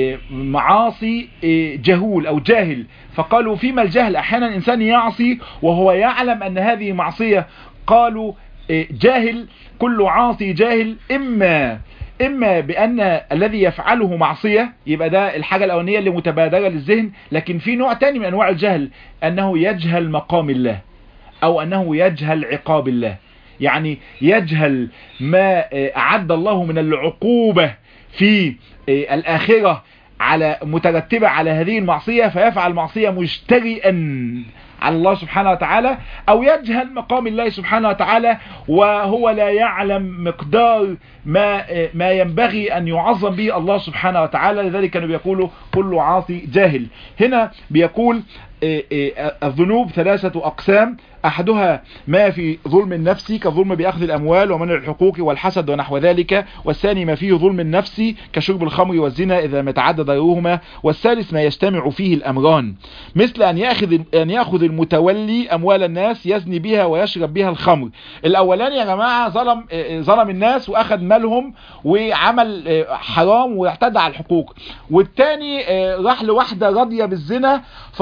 معاصي جهول او جاهل فقالوا فيما الجهل احيانا الانسان يعصي وهو يعلم ان هذه معصية قالوا جاهل كل عاصي جاهل اما اما بان الذي يفعله معصية يبقى ده الحاجة الاولانية اللي متبادرة للذهن لكن في نوع تاني من انواع الجهل انه يجهل مقام الله او انه يجهل عقاب الله يعني يجهل ما اعد الله من العقوبة في الآخرة على مترتبة على هذه المعصية فيفعل معصية مجترئا على الله سبحانه وتعالى او يجهل مقام الله سبحانه وتعالى وهو لا يعلم مقدار ما ما ينبغي ان يعظم به الله سبحانه وتعالى لذلك كانوا بيقولوا كل عاصي جاهل هنا بيقول الذنوب ثلاثة أقسام أحدها ما في ظلم النفس كظلم بأخذ الأموال ومنع الحقوق والحسد ونحو ذلك والثاني ما فيه ظلم النفس كشرب الخمر والزنا إذا ما تعدى ضررهما والثالث ما يجتمع فيه الأمران مثل أن يأخذ, أن يأخذ المتولي أموال الناس يزني بها ويشرب بها الخمر الأولاني يا جماعة ظلم, ظلم الناس وأخذ مالهم وعمل حرام واعتدى على الحقوق والثاني راح لواحدة راضية بالزنا فهو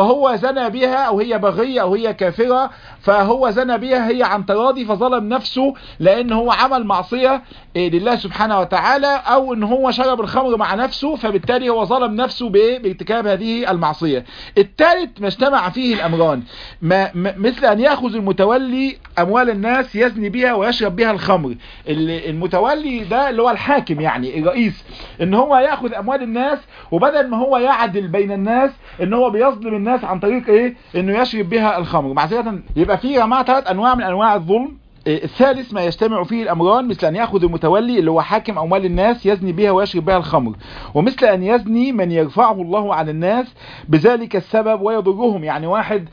زنى بها او هي بغية او هي كافرة فهو زنى بها هي عن تراضي فظلم نفسه لان هو عمل معصية لله سبحانه وتعالى او ان هو شرب الخمر مع نفسه فبالتالي هو ظلم نفسه بارتكاب هذه المعصية الثالث ما اجتمع فيه الامران ما مثل ان ياخذ المتولي اموال الناس يزني بها ويشرب بها الخمر المتولي ده اللي هو الحاكم يعني الرئيس ان هو ياخذ اموال الناس وبدل ما هو يعدل بين الناس ان هو بيظلم الناس عن طريق ايه انه يشرب بها الخمر معذره يبقى في يا جماعه ثلاث انواع من انواع الظلم الثالث ما يجتمع فيه الأمران مثل أن يأخذ المتولي اللي هو حاكم أموال الناس يزني بها ويشرب بها الخمر ومثل أن يزني من يرفعه الله على الناس بذلك السبب ويضرهم يعني واحد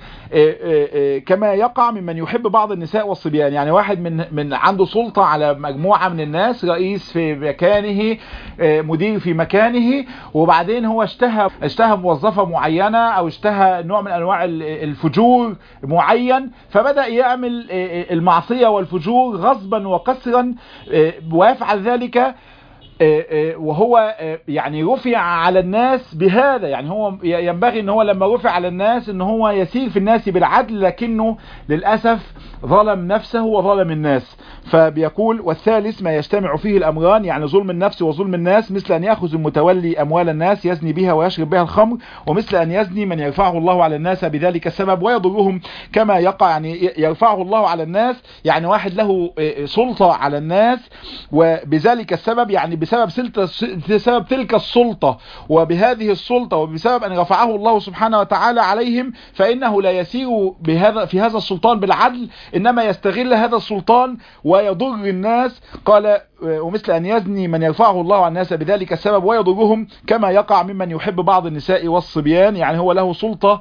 كما يقع ممن يحب بعض النساء والصبيان يعني واحد من من عنده سلطة على مجموعة من الناس رئيس في مكانه مدير في مكانه وبعدين هو اشتهى اشتهى موظفة معينة أو اشتهى نوع من أنواع الفجور معين فبدأ يعمل المعصية والفجور غصبا وقسرا ويفعل ذلك وهو يعني رفع على الناس بهذا يعني هو ينبغي ان هو لما رفع على الناس ان هو يسير في الناس بالعدل لكنه للأسف ظلم نفسه وظلم الناس فبيقول والثالث ما يجتمع فيه الأمران يعني ظلم النفس وظلم الناس مثل أن يأخذ المتولي أموال الناس يزني بها ويشرب بها الخمر ومثل أن يزني من يرفعه الله على الناس بذلك السبب ويضرهم كما يقع يعني يرفعه الله على الناس يعني واحد له سلطة على الناس وبذلك السبب يعني بسبب بسبب تلك السلطة وبهذه السلطة وبسبب أن رفعه الله سبحانه وتعالى عليهم فإنه لا يسير بهذا في هذا السلطان بالعدل إنما يستغل هذا السلطان ويضر الناس قال ومثل أن يزني من يرفعه الله على الناس بذلك السبب ويضرهم كما يقع ممن يحب بعض النساء والصبيان يعني هو له سلطة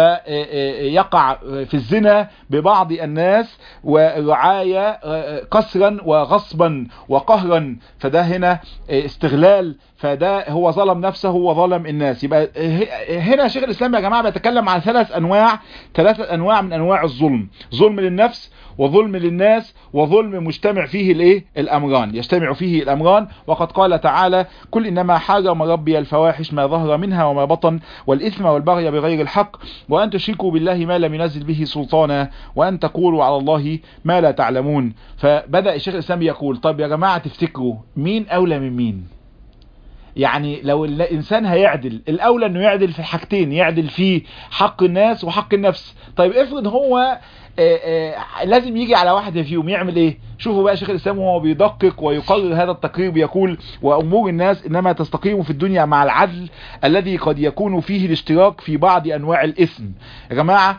فيقع في الزنا ببعض الناس ورعاية قسرا وغصبا وقهرا فده هنا استغلال فده هو ظلم نفسه وظلم الناس يبقى هنا شيخ الإسلام يا جماعة بيتكلم عن ثلاث أنواع ثلاثة أنواع من أنواع الظلم ظلم للنفس وظلم للناس وظلم مجتمع فيه الايه الامران يجتمع فيه الامران وقد قال تعالى كل انما حرم ربي الفواحش ما ظهر منها وما بطن والاثم والبغي بغير الحق وان تشركوا بالله ما لم ينزل به سلطانا وان تقولوا على الله ما لا تعلمون فبدا الشيخ الاسلام يقول طب يا جماعه تفتكروا مين اولى من مين يعني لو الانسان هيعدل الاولى انه يعدل في حاجتين يعدل في حق الناس وحق النفس طيب افرض هو آآ آآ لازم يجي على واحدة فيهم يعمل ايه شوفوا بقى شيخ الاسلام وهو بيدقق ويقرر هذا التقرير بيقول وامور الناس انما تستقيم في الدنيا مع العدل الذي قد يكون فيه الاشتراك في بعض انواع الاثم يا جماعة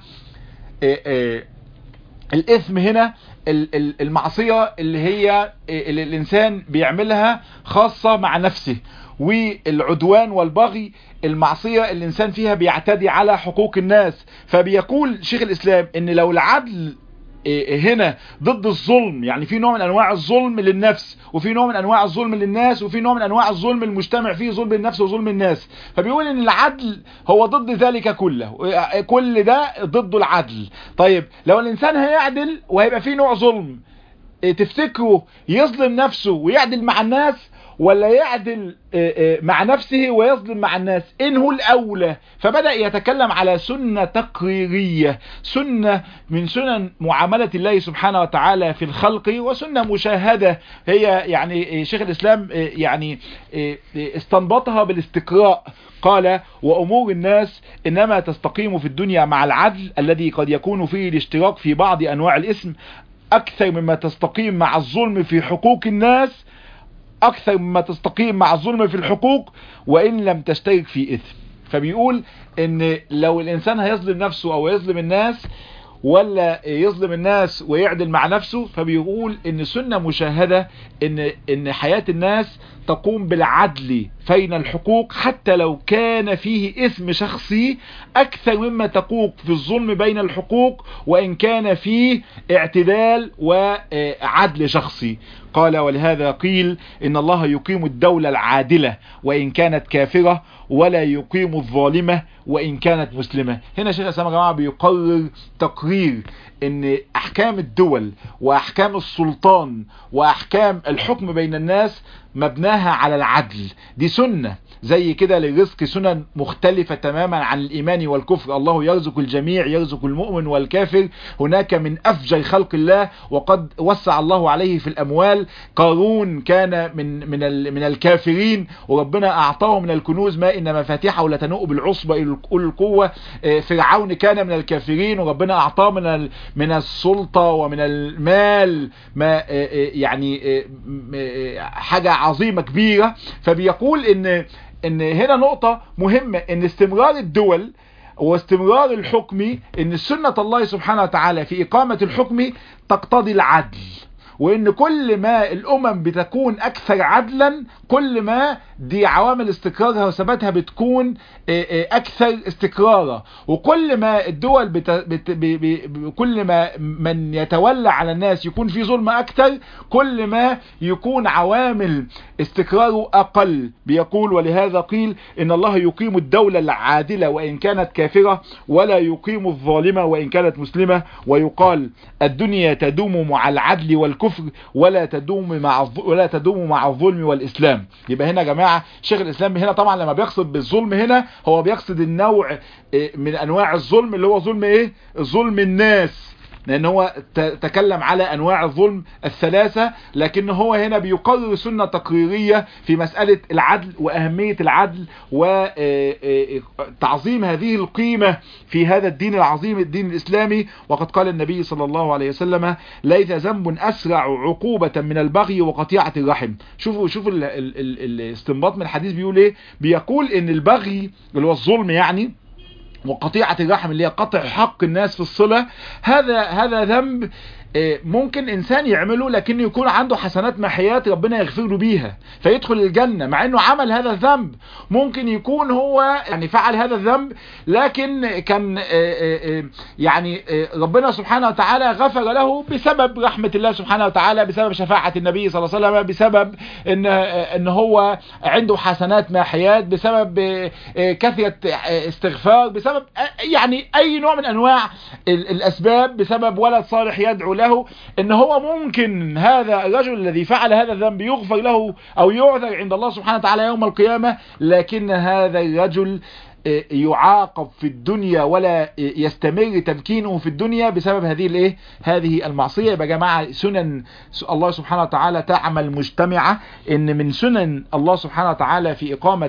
آآ الاثم هنا المعصية اللي هي اللي الانسان بيعملها خاصة مع نفسه والعدوان والبغي المعصية الإنسان فيها بيعتدي على حقوق الناس فبيقول شيخ الإسلام إن لو العدل هنا ضد الظلم يعني في نوع من انواع الظلم للنفس وفي نوع من انواع الظلم للناس وفي نوع من انواع الظلم المجتمع فيه ظلم النفس وظلم الناس فبيقول ان العدل هو ضد ذلك كله كل ده ضد العدل طيب لو الانسان هيعدل وهيبقى فيه نوع ظلم تفتكروا يظلم نفسه ويعدل مع الناس ولا يعدل مع نفسه ويظلم مع الناس إن هو الأولى فبدأ يتكلم على سنة تقريرية سنة من سنن معاملة الله سبحانه وتعالى في الخلق وسنة مشاهدة هي يعني شيخ الإسلام يعني استنبطها بالاستقراء قال وأمور الناس إنما تستقيم في الدنيا مع العدل الذي قد يكون فيه الاشتراك في بعض أنواع الاسم أكثر مما تستقيم مع الظلم في حقوق الناس اكثر مما تستقيم مع الظلم في الحقوق وان لم تشترك في اثم فبيقول ان لو الانسان هيظلم نفسه او يظلم الناس ولا يظلم الناس ويعدل مع نفسه فبيقول ان سنة مشاهدة ان, إن حياة الناس تقوم بالعدل بين الحقوق حتى لو كان فيه اسم شخصي اكثر مما تقوق في الظلم بين الحقوق وان كان فيه اعتدال وعدل شخصي قال ولهذا قيل ان الله يقيم الدولة العادلة وان كانت كافرة ولا يقيم الظالمة وان كانت مسلمة هنا شيخ اسلام جماعة بيقرر تقرير ان احكام الدول واحكام السلطان واحكام الحكم بين الناس مبناها على العدل دي سنة زي كده للرزق سنن مختلفة تماما عن الإيمان والكفر الله يرزق الجميع يرزق المؤمن والكافر هناك من أفجر خلق الله وقد وسع الله عليه في الأموال قارون كان من من من الكافرين وربنا أعطاه من الكنوز ما إن مفاتيحه لتنوء بالعصبة إلى القوة فرعون كان من الكافرين وربنا أعطاه من من السلطة ومن المال ما يعني حاجة عظيمة كبيرة فبيقول ان ان هنا نقطة مهمة ان استمرار الدول واستمرار الحكم ان سنة الله سبحانه وتعالى في اقامة الحكم تقتضي العدل وان كل ما الامم بتكون اكثر عدلا كل ما دي عوامل استقرارها وثباتها بتكون اكثر استقرارا وكل ما الدول بت... بت... ب... ب... كل ما من يتولى على الناس يكون في ظلم اكثر كل ما يكون عوامل استقراره اقل بيقول ولهذا قيل ان الله يقيم الدولة العادلة وان كانت كافرة ولا يقيم الظالمة وان كانت مسلمة ويقال الدنيا تدوم مع العدل والكفر ولا تدوم مع ولا تدوم مع الظلم والاسلام يبقى هنا يا جماعه شيخ الاسلام هنا طبعا لما بيقصد بالظلم هنا هو بيقصد النوع من انواع الظلم اللي هو ظلم ايه ظلم الناس لان هو تكلم على انواع الظلم الثلاثة لكن هو هنا بيقرر سنة تقريرية في مسألة العدل واهمية العدل وتعظيم هذه القيمة في هذا الدين العظيم الدين الاسلامي وقد قال النبي صلى الله عليه وسلم ليس ذنب اسرع عقوبة من البغي وقطيعة الرحم شوفوا شوفوا الاستنباط من الحديث بيقول ايه بيقول ان البغي اللي هو الظلم يعني وقطيعة الرحم اللي هي قطع حق الناس في الصلة هذا هذا ذنب ممكن انسان يعمله لكن يكون عنده حسنات محيات ربنا يغفر له بيها فيدخل الجنة مع انه عمل هذا الذنب ممكن يكون هو يعني فعل هذا الذنب لكن كان يعني ربنا سبحانه وتعالى غفر له بسبب رحمة الله سبحانه وتعالى بسبب شفاعة النبي صلى الله عليه وسلم بسبب ان ان هو عنده حسنات محيات بسبب كثرة استغفار بسبب يعني اي نوع من انواع الاسباب بسبب ولد صالح يدعو له له ان هو ممكن هذا الرجل الذي فعل هذا الذنب يغفر له او يعذر عند الله سبحانه وتعالى يوم القيامة لكن هذا الرجل يعاقب في الدنيا ولا يستمر تمكينه في الدنيا بسبب هذه الايه هذه المعصيه يبقى يا جماعه سنن الله سبحانه وتعالى تعمل مجتمعه ان من سنن الله سبحانه وتعالى في اقامه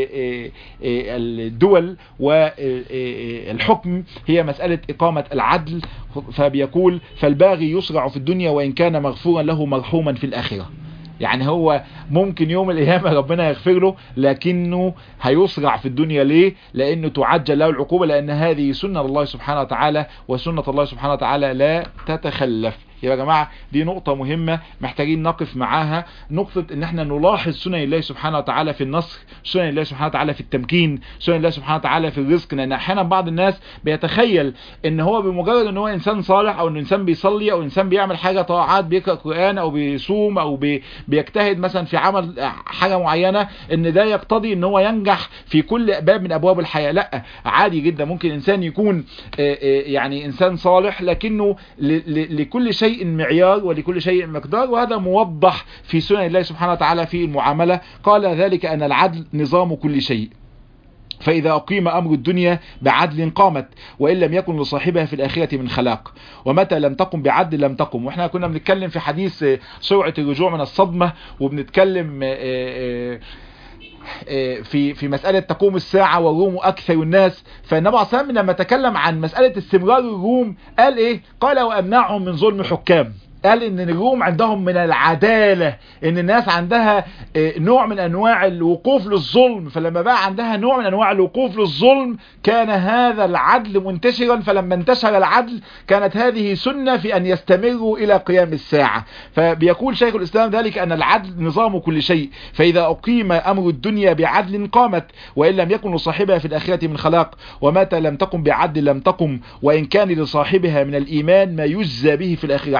الدول والحكم هي مساله اقامه العدل فبيقول فالباغي يسرع في الدنيا وان كان مغفورا له مرحوما في الاخره يعني هو ممكن يوم القيامة ربنا يغفر له لكنه هيسرع في الدنيا ليه لانه تعجل له العقوبة لان هذه سنة الله سبحانه وتعالى وسنة الله سبحانه وتعالى لا تتخلف يبقى يا جماعة دي نقطة مهمة محتاجين نقف معاها نقطة ان احنا نلاحظ سنن الله سبحانه وتعالى في النصر سنن الله سبحانه وتعالى في التمكين سنن الله سبحانه وتعالى في الرزق لان احيانا بعض الناس بيتخيل ان هو بمجرد ان هو انسان صالح او ان انسان بيصلي او انسان بيعمل حاجة طاعات بيقرأ قرآن او بيصوم او بي بيجتهد مثلا في عمل حاجة معينة ان ده يقتضي ان هو ينجح في كل باب من ابواب الحياة لا عادي جدا ممكن انسان يكون يعني انسان صالح لكنه لكل شيء شيء معيار ولكل شيء مقدار وهذا موضح في سنن الله سبحانه وتعالى في المعاملة قال ذلك أن العدل نظام كل شيء فإذا أقيم أمر الدنيا بعدل قامت وإن لم يكن لصاحبها في الآخرة من خلاق ومتى لم تقم بعدل لم تقم وإحنا كنا بنتكلم في حديث سرعة الرجوع من الصدمة وبنتكلم في في مسألة تقوم الساعة والروم أكثر الناس فالنبي عليه الصلاة لما تكلم عن مسألة استمرار الروم قال إيه قال وأمنعهم من ظلم حكام قال ان الروم عندهم من العدالة ان الناس عندها نوع من انواع الوقوف للظلم فلما بقى عندها نوع من انواع الوقوف للظلم كان هذا العدل منتشرا فلما انتشر العدل كانت هذه سنة في ان يستمروا الى قيام الساعة فبيقول شيخ الاسلام ذلك ان العدل نظام كل شيء فاذا اقيم امر الدنيا بعدل قامت وان لم يكن لصاحبها في الاخرة من خلاق ومتى لم تقم بعدل لم تقم وان كان لصاحبها من الايمان ما يجزى به في الاخرة يعني بقول ممكن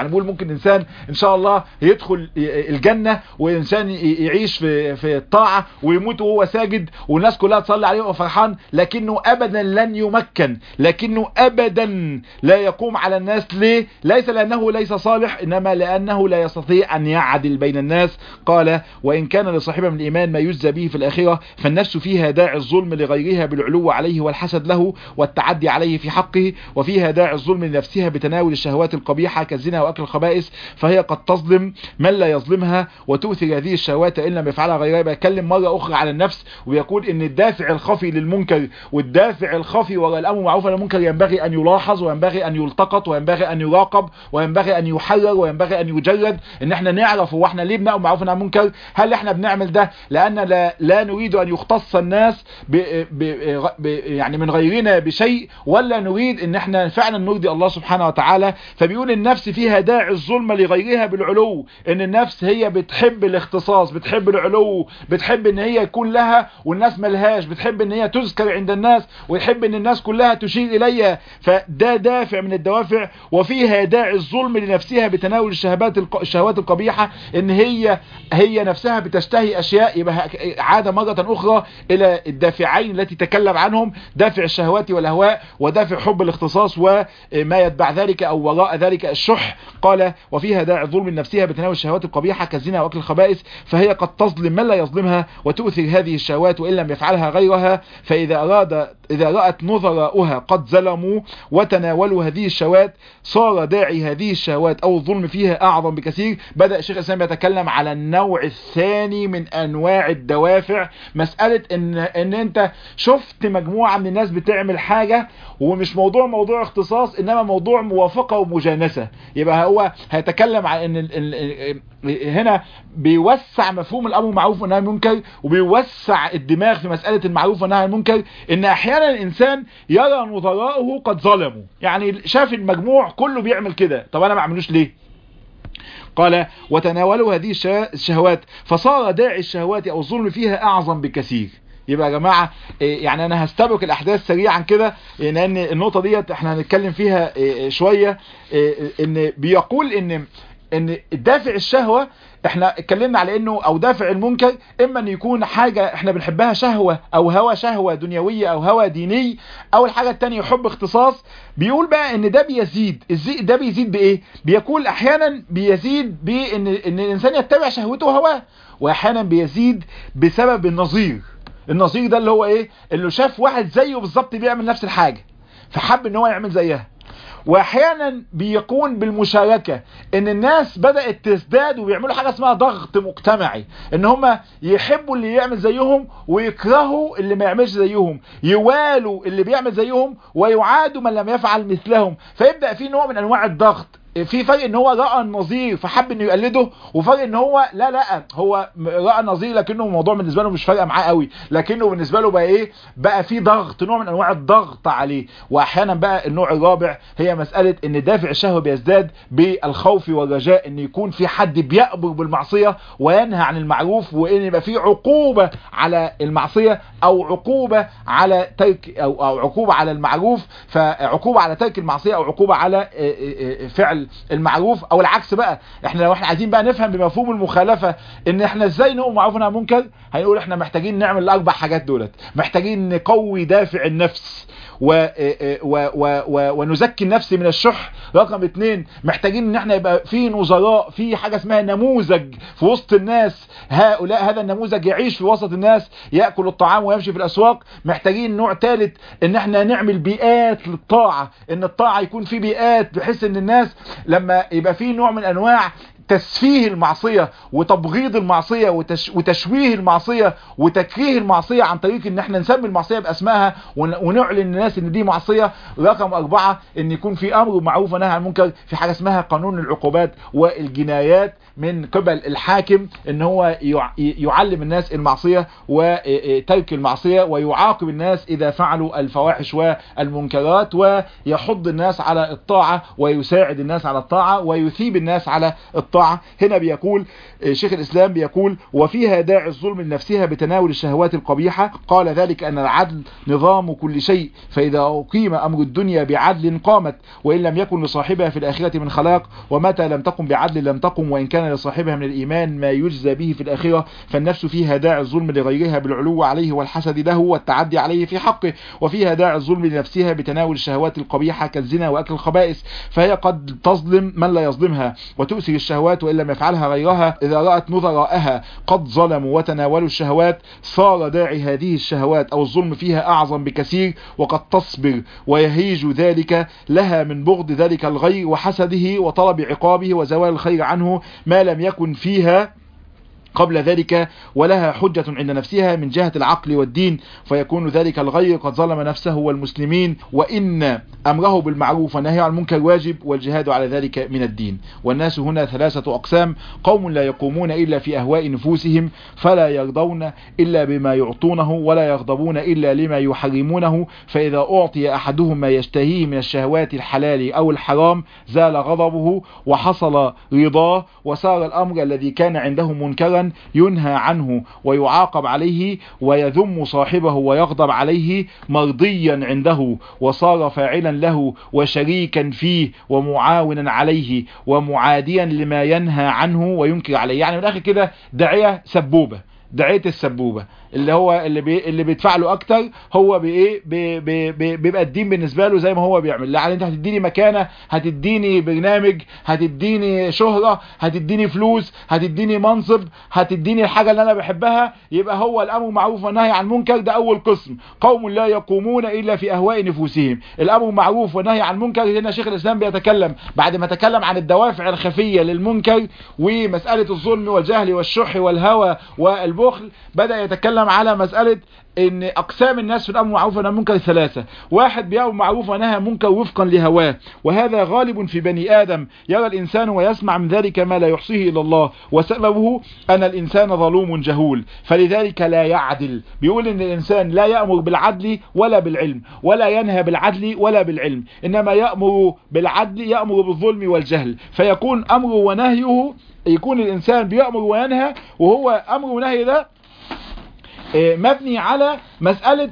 ممكن انسان ان شاء الله يدخل الجنة وانسان يعيش في في الطاعة ويموت وهو ساجد والناس كلها تصلي عليه وفرحان لكنه ابدا لن يمكن لكنه ابدا لا يقوم على الناس ليه ليس لانه ليس صالح انما لانه لا يستطيع ان يعدل بين الناس قال وان كان لصاحبه من الايمان ما يجزى به في الاخرة فالنفس فيها داعي الظلم لغيرها بالعلو عليه والحسد له والتعدي عليه في حقه وفيها داعي الظلم لنفسها بتناول الشهوات القبيحة كالزنا واكل الخبائث فهي قد تظلم من لا يظلمها وتؤثر هذه الشهوات ان لم يفعلها غيرها بيتكلم مرة اخرى على النفس ويقول ان الدافع الخفي للمنكر والدافع الخفي وراء الامر معروف والمنكر ينبغي ان يلاحظ وينبغي ان يلتقط وينبغي ان يراقب وينبغي ان يحرر وينبغي ان يجرد ان احنا نعرف هو احنا ليه بنأمر معروف عن المنكر هل احنا بنعمل ده لان لا, لا نريد ان يختص الناس ب ب ب يعني من غيرنا بشيء ولا نريد ان احنا فعلا نرضي الله سبحانه وتعالى فبيقول النفس فيها داعي الظلم لغيرها بالعلو ان النفس هي بتحب الاختصاص بتحب العلو بتحب ان هي يكون لها والناس ملهاش بتحب ان هي تذكر عند الناس وتحب ان الناس كلها تشير اليها فده دافع من الدوافع وفيها داعي الظلم لنفسها بتناول الشهوات الشهوات القبيحة ان هي هي نفسها بتشتهي اشياء يبقى عاد مرة اخرى الى الدافعين التي تكلم عنهم دافع الشهوات والاهواء ودافع حب الاختصاص وما يتبع ذلك او وراء ذلك الشح قال وفيها داعي الظلم لنفسها بتناول الشهوات القبيحة كالزنا واكل الخبائث فهي قد تظلم من لا يظلمها وتؤثر هذه الشهوات وان لم يفعلها غيرها فاذا اراد اذا رأت نظراؤها قد ظلموا وتناولوا هذه الشهوات صار داعي هذه الشهوات او الظلم فيها اعظم بكثير بدأ الشيخ الاسلام يتكلم على النوع الثاني من انواع الدوافع مسألة ان, ان انت شفت مجموعة من الناس بتعمل حاجة ومش موضوع موضوع اختصاص انما موضوع موافقة ومجانسة يبقى هو هيتكلم عن ان ال ال هنا بيوسع مفهوم الامر معروف والنهي عن المنكر وبيوسع الدماغ في مسألة المعروف والنهي عن المنكر ان احيانا الانسان يرى نظراءه قد ظلموا يعني شاف المجموع كله بيعمل كده طب انا ما اعملوش ليه قال وتناولوا هذه الشهوات فصار داعي الشهوات او الظلم فيها اعظم بكثير يبقى يا جماعة يعني انا هستبق الاحداث سريعا كده لان النقطة ديت احنا هنتكلم فيها شوية ان بيقول ان ان دافع الشهوة احنا اتكلمنا على انه او دافع المنكر اما ان يكون حاجة احنا بنحبها شهوة او هوى شهوة دنيوية او هوى ديني او الحاجة التانية حب اختصاص بيقول بقى ان ده بيزيد ده بيزيد بايه بيقول احيانا بيزيد بان ان الانسان يتبع شهوته وهواه واحيانا بيزيد بسبب النظير النظير ده اللي هو ايه اللي شاف واحد زيه بالظبط بيعمل نفس الحاجة فحب ان هو يعمل زيها واحيانا بيكون بالمشاركة ان الناس بدأت تزداد وبيعملوا حاجة اسمها ضغط مجتمعي ان هم يحبوا اللي يعمل زيهم ويكرهوا اللي ما يعملش زيهم يوالوا اللي بيعمل زيهم ويعادوا من لم يفعل مثلهم فيبدأ في نوع من انواع الضغط في فرق ان هو رأى النظير فحب انه يقلده وفرق ان هو لا لا هو رأى النظير لكنه الموضوع بالنسبة له مش فارقه معاه قوي لكنه بالنسبة له بقى ايه بقى في ضغط نوع من انواع الضغط عليه واحيانا بقى النوع الرابع هي مسألة ان دافع الشهوة بيزداد بالخوف والرجاء ان يكون في حد بيأمر بالمعصية وينهى عن المعروف وان يبقى في عقوبة على المعصية او عقوبة على ترك او, أو عقوبة على المعروف فعقوبة على ترك المعصية او عقوبة على فعل المعروف او العكس بقى احنا لو احنا عايزين بقى نفهم بمفهوم المخالفة ان احنا ازاي نقوم معروف عن المنكر هنقول احنا محتاجين نعمل الاربع حاجات دولت محتاجين نقوي دافع النفس و و و و ونزكي النفس من الشح رقم اتنين محتاجين ان احنا يبقى في نظراء في حاجة اسمها نموذج في وسط الناس هؤلاء هذا النموذج يعيش في وسط الناس يأكل الطعام ويمشي في الاسواق محتاجين نوع ثالث ان احنا نعمل بيئات للطاعة ان الطاعة يكون في بيئات بحيث ان الناس لما يبقى في نوع من انواع تسفيه المعصية وتبغيض المعصية وتش وتشويه المعصية وتكريه المعصية عن طريق ان احنا نسمي المعصية باسمها ونعلن للناس ان دي معصية رقم اربعة ان يكون في امر معروف ونهي عن المنكر في حاجة اسمها قانون العقوبات والجنايات من قبل الحاكم ان هو يعلم الناس المعصية وترك المعصية ويعاقب الناس اذا فعلوا الفواحش والمنكرات ويحض الناس على الطاعة ويساعد الناس على الطاعة ويثيب الناس على الطاعة الطاعة هنا بيقول شيخ الإسلام بيقول وفيها داعي الظلم لنفسها بتناول الشهوات القبيحة قال ذلك أن العدل نظام كل شيء فإذا أقيم أمر الدنيا بعدل قامت وإن لم يكن لصاحبها في الآخرة من خلاق ومتى لم تقم بعدل لم تقم وإن كان لصاحبها من الإيمان ما يجزى به في الآخرة فالنفس فيها داعي الظلم لغيرها بالعلو عليه والحسد له والتعدي عليه في حقه وفيها داعي الظلم لنفسها بتناول الشهوات القبيحة كالزنا وأكل الخبائث فهي قد تظلم من لا يظلمها وتؤثر الشهوات وإن لم يفعلها غيرها إذا رأت نظراءها قد ظلموا وتناولوا الشهوات صار داعي هذه الشهوات أو الظلم فيها أعظم بكثير وقد تصبر ويهيج ذلك لها من بغض ذلك الغير وحسده وطلب عقابه وزوال الخير عنه ما لم يكن فيها قبل ذلك ولها حجة عند نفسها من جهة العقل والدين فيكون ذلك الغير قد ظلم نفسه والمسلمين وإن أمره بالمعروف والنهي عن المنكر واجب والجهاد على ذلك من الدين والناس هنا ثلاثة أقسام قوم لا يقومون إلا في أهواء نفوسهم فلا يرضون إلا بما يعطونه ولا يغضبون إلا لما يحرمونه فإذا أعطي أحدهم ما يشتهيه من الشهوات الحلال أو الحرام زال غضبه وحصل رضاه وصار الأمر الذي كان عنده منكرا ينهى عنه ويعاقب عليه ويذم صاحبه ويغضب عليه مرضيا عنده وصار فاعلا له وشريكا فيه ومعاونا عليه ومعاديا لما ينهى عنه وينكر عليه يعني من الاخر كده داعيه سبوبه داعيه السبوبه اللي هو اللي بي اللي بيدفع له اكتر هو بايه بي بي بي بيبقى الدين بالنسبه له زي ما هو بيعمل يعني انت هتديني مكانه هتديني برنامج هتديني شهره هتديني فلوس هتديني منصب هتديني الحاجه اللي انا بحبها يبقى هو الامر معروف والنهي عن المنكر ده اول قسم قوم لا يقومون الا في اهواء نفوسهم الامر معروف والنهي عن المنكر هنا شيخ الاسلام بيتكلم بعد ما تكلم عن الدوافع الخفيه للمنكر ومساله الظلم والجهل والشح والهوى والبخل بدا يتكلم بيتكلم على مسألة ان اقسام الناس في الامر معروف والنهي عن المنكر ثلاثة واحد بيأمر معروف ونهى عن منكر وفقا لهواه وهذا غالب في بني ادم يرى الانسان ويسمع من ذلك ما لا يحصيه الا الله وسببه ان الانسان ظلوم جهول فلذلك لا يعدل بيقول ان الانسان لا يأمر بالعدل ولا بالعلم ولا ينهى بالعدل ولا بالعلم انما يأمر بالعدل يأمر بالظلم والجهل فيكون امره ونهيه يكون الانسان بيأمر وينهى وهو امر ونهي ده مبني على مسألة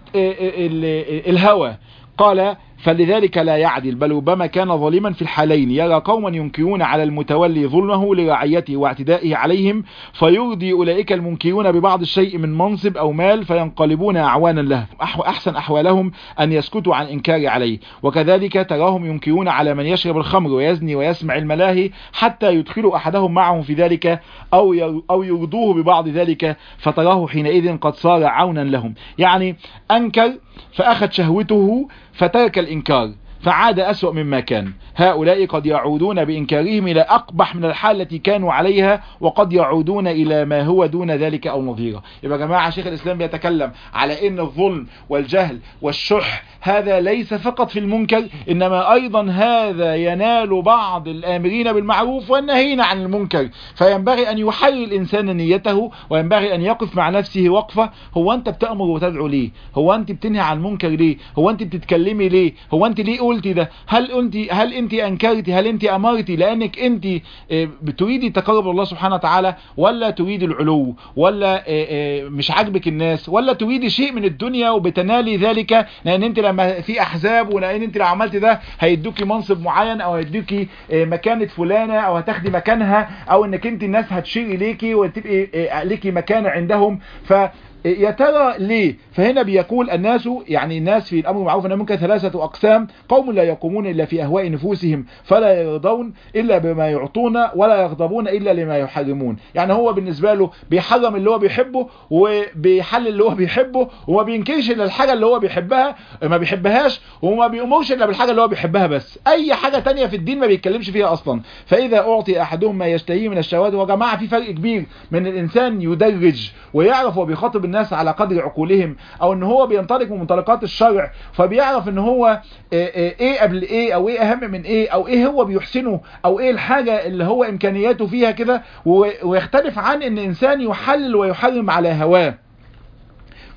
الهوى قال فلذلك لا يعدل بل ربما كان ظالما في الحالين يرى قوما ينكرون على المتولي ظلمه لرعيته واعتدائه عليهم فيرضي أولئك المنكرون ببعض الشيء من منصب أو مال فينقلبون أعوانا له أحسن أحوالهم أن يسكتوا عن إنكار عليه وكذلك تراهم ينكرون على من يشرب الخمر ويزني ويسمع الملاهي حتى يدخلوا أحدهم معهم في ذلك أو أو يرضوه ببعض ذلك فتراه حينئذ قد صار عونا لهم يعني أنكر فأخذ شهوته فترك الإنكار فعاد أسوأ مما كان هؤلاء قد يعودون بإنكارهم إلى أقبح من الحالة التي كانوا عليها وقد يعودون إلى ما هو دون ذلك أو نظيره يبقى جماعة شيخ الإسلام بيتكلم على أن الظلم والجهل والشح هذا ليس فقط في المنكر إنما أيضا هذا ينال بعض الآمرين بالمعروف والنهين عن المنكر فينبغي أن يحيي الإنسان نيته وينبغي أن يقف مع نفسه وقفة هو أنت بتأمر وتدعو ليه هو أنت بتنهي عن المنكر ليه هو أنت بتتكلمي ليه هو أنت ليه قلتي ده هل أنت هل أنت أنكرتي هل أنت أمرتي لأنك أنت بتريدي تقرب الله سبحانه وتعالى ولا تريدي العلو ولا مش عاجبك الناس ولا تريدي شيء من الدنيا وبتنالي ذلك لأن أنت لما في أحزاب ولأن أنت لو عملت ده هيدوكي منصب معين أو هيدوكي مكانة فلانة أو هتاخدي مكانها أو أنك أنت الناس هتشير إليكي وتبقي ليكي مكانة عندهم ف يا ترى ليه فهنا بيقول الناس يعني الناس في الأمر المعروف والنهي ممكن ثلاثة أقسام قوم لا يقومون إلا في أهواء نفوسهم فلا يرضون إلا بما يعطون ولا يغضبون إلا لما يحرمون يعني هو بالنسبة له بيحرم اللي هو بيحبه وبيحلل اللي هو بيحبه وما بينكرش إلا الحاجة اللي هو بيحبها ما بيحبهاش وما بيأمرش إلا بالحاجة اللي هو بيحبها بس أي حاجة تانية في الدين ما بيتكلمش فيها أصلا فإذا أعطي أحدهم ما يشتهيه من الشهوات وجماعة في فرق كبير من الإنسان يدرج ويعرف وبيخاطب الناس على قدر عقولهم او ان هو بينطلق من منطلقات الشرع فبيعرف ان هو ايه قبل ايه او ايه اهم من ايه او ايه هو بيحسنه او ايه الحاجة اللي هو امكانياته فيها كده ويختلف عن ان انسان يحلل ويحرم على هواه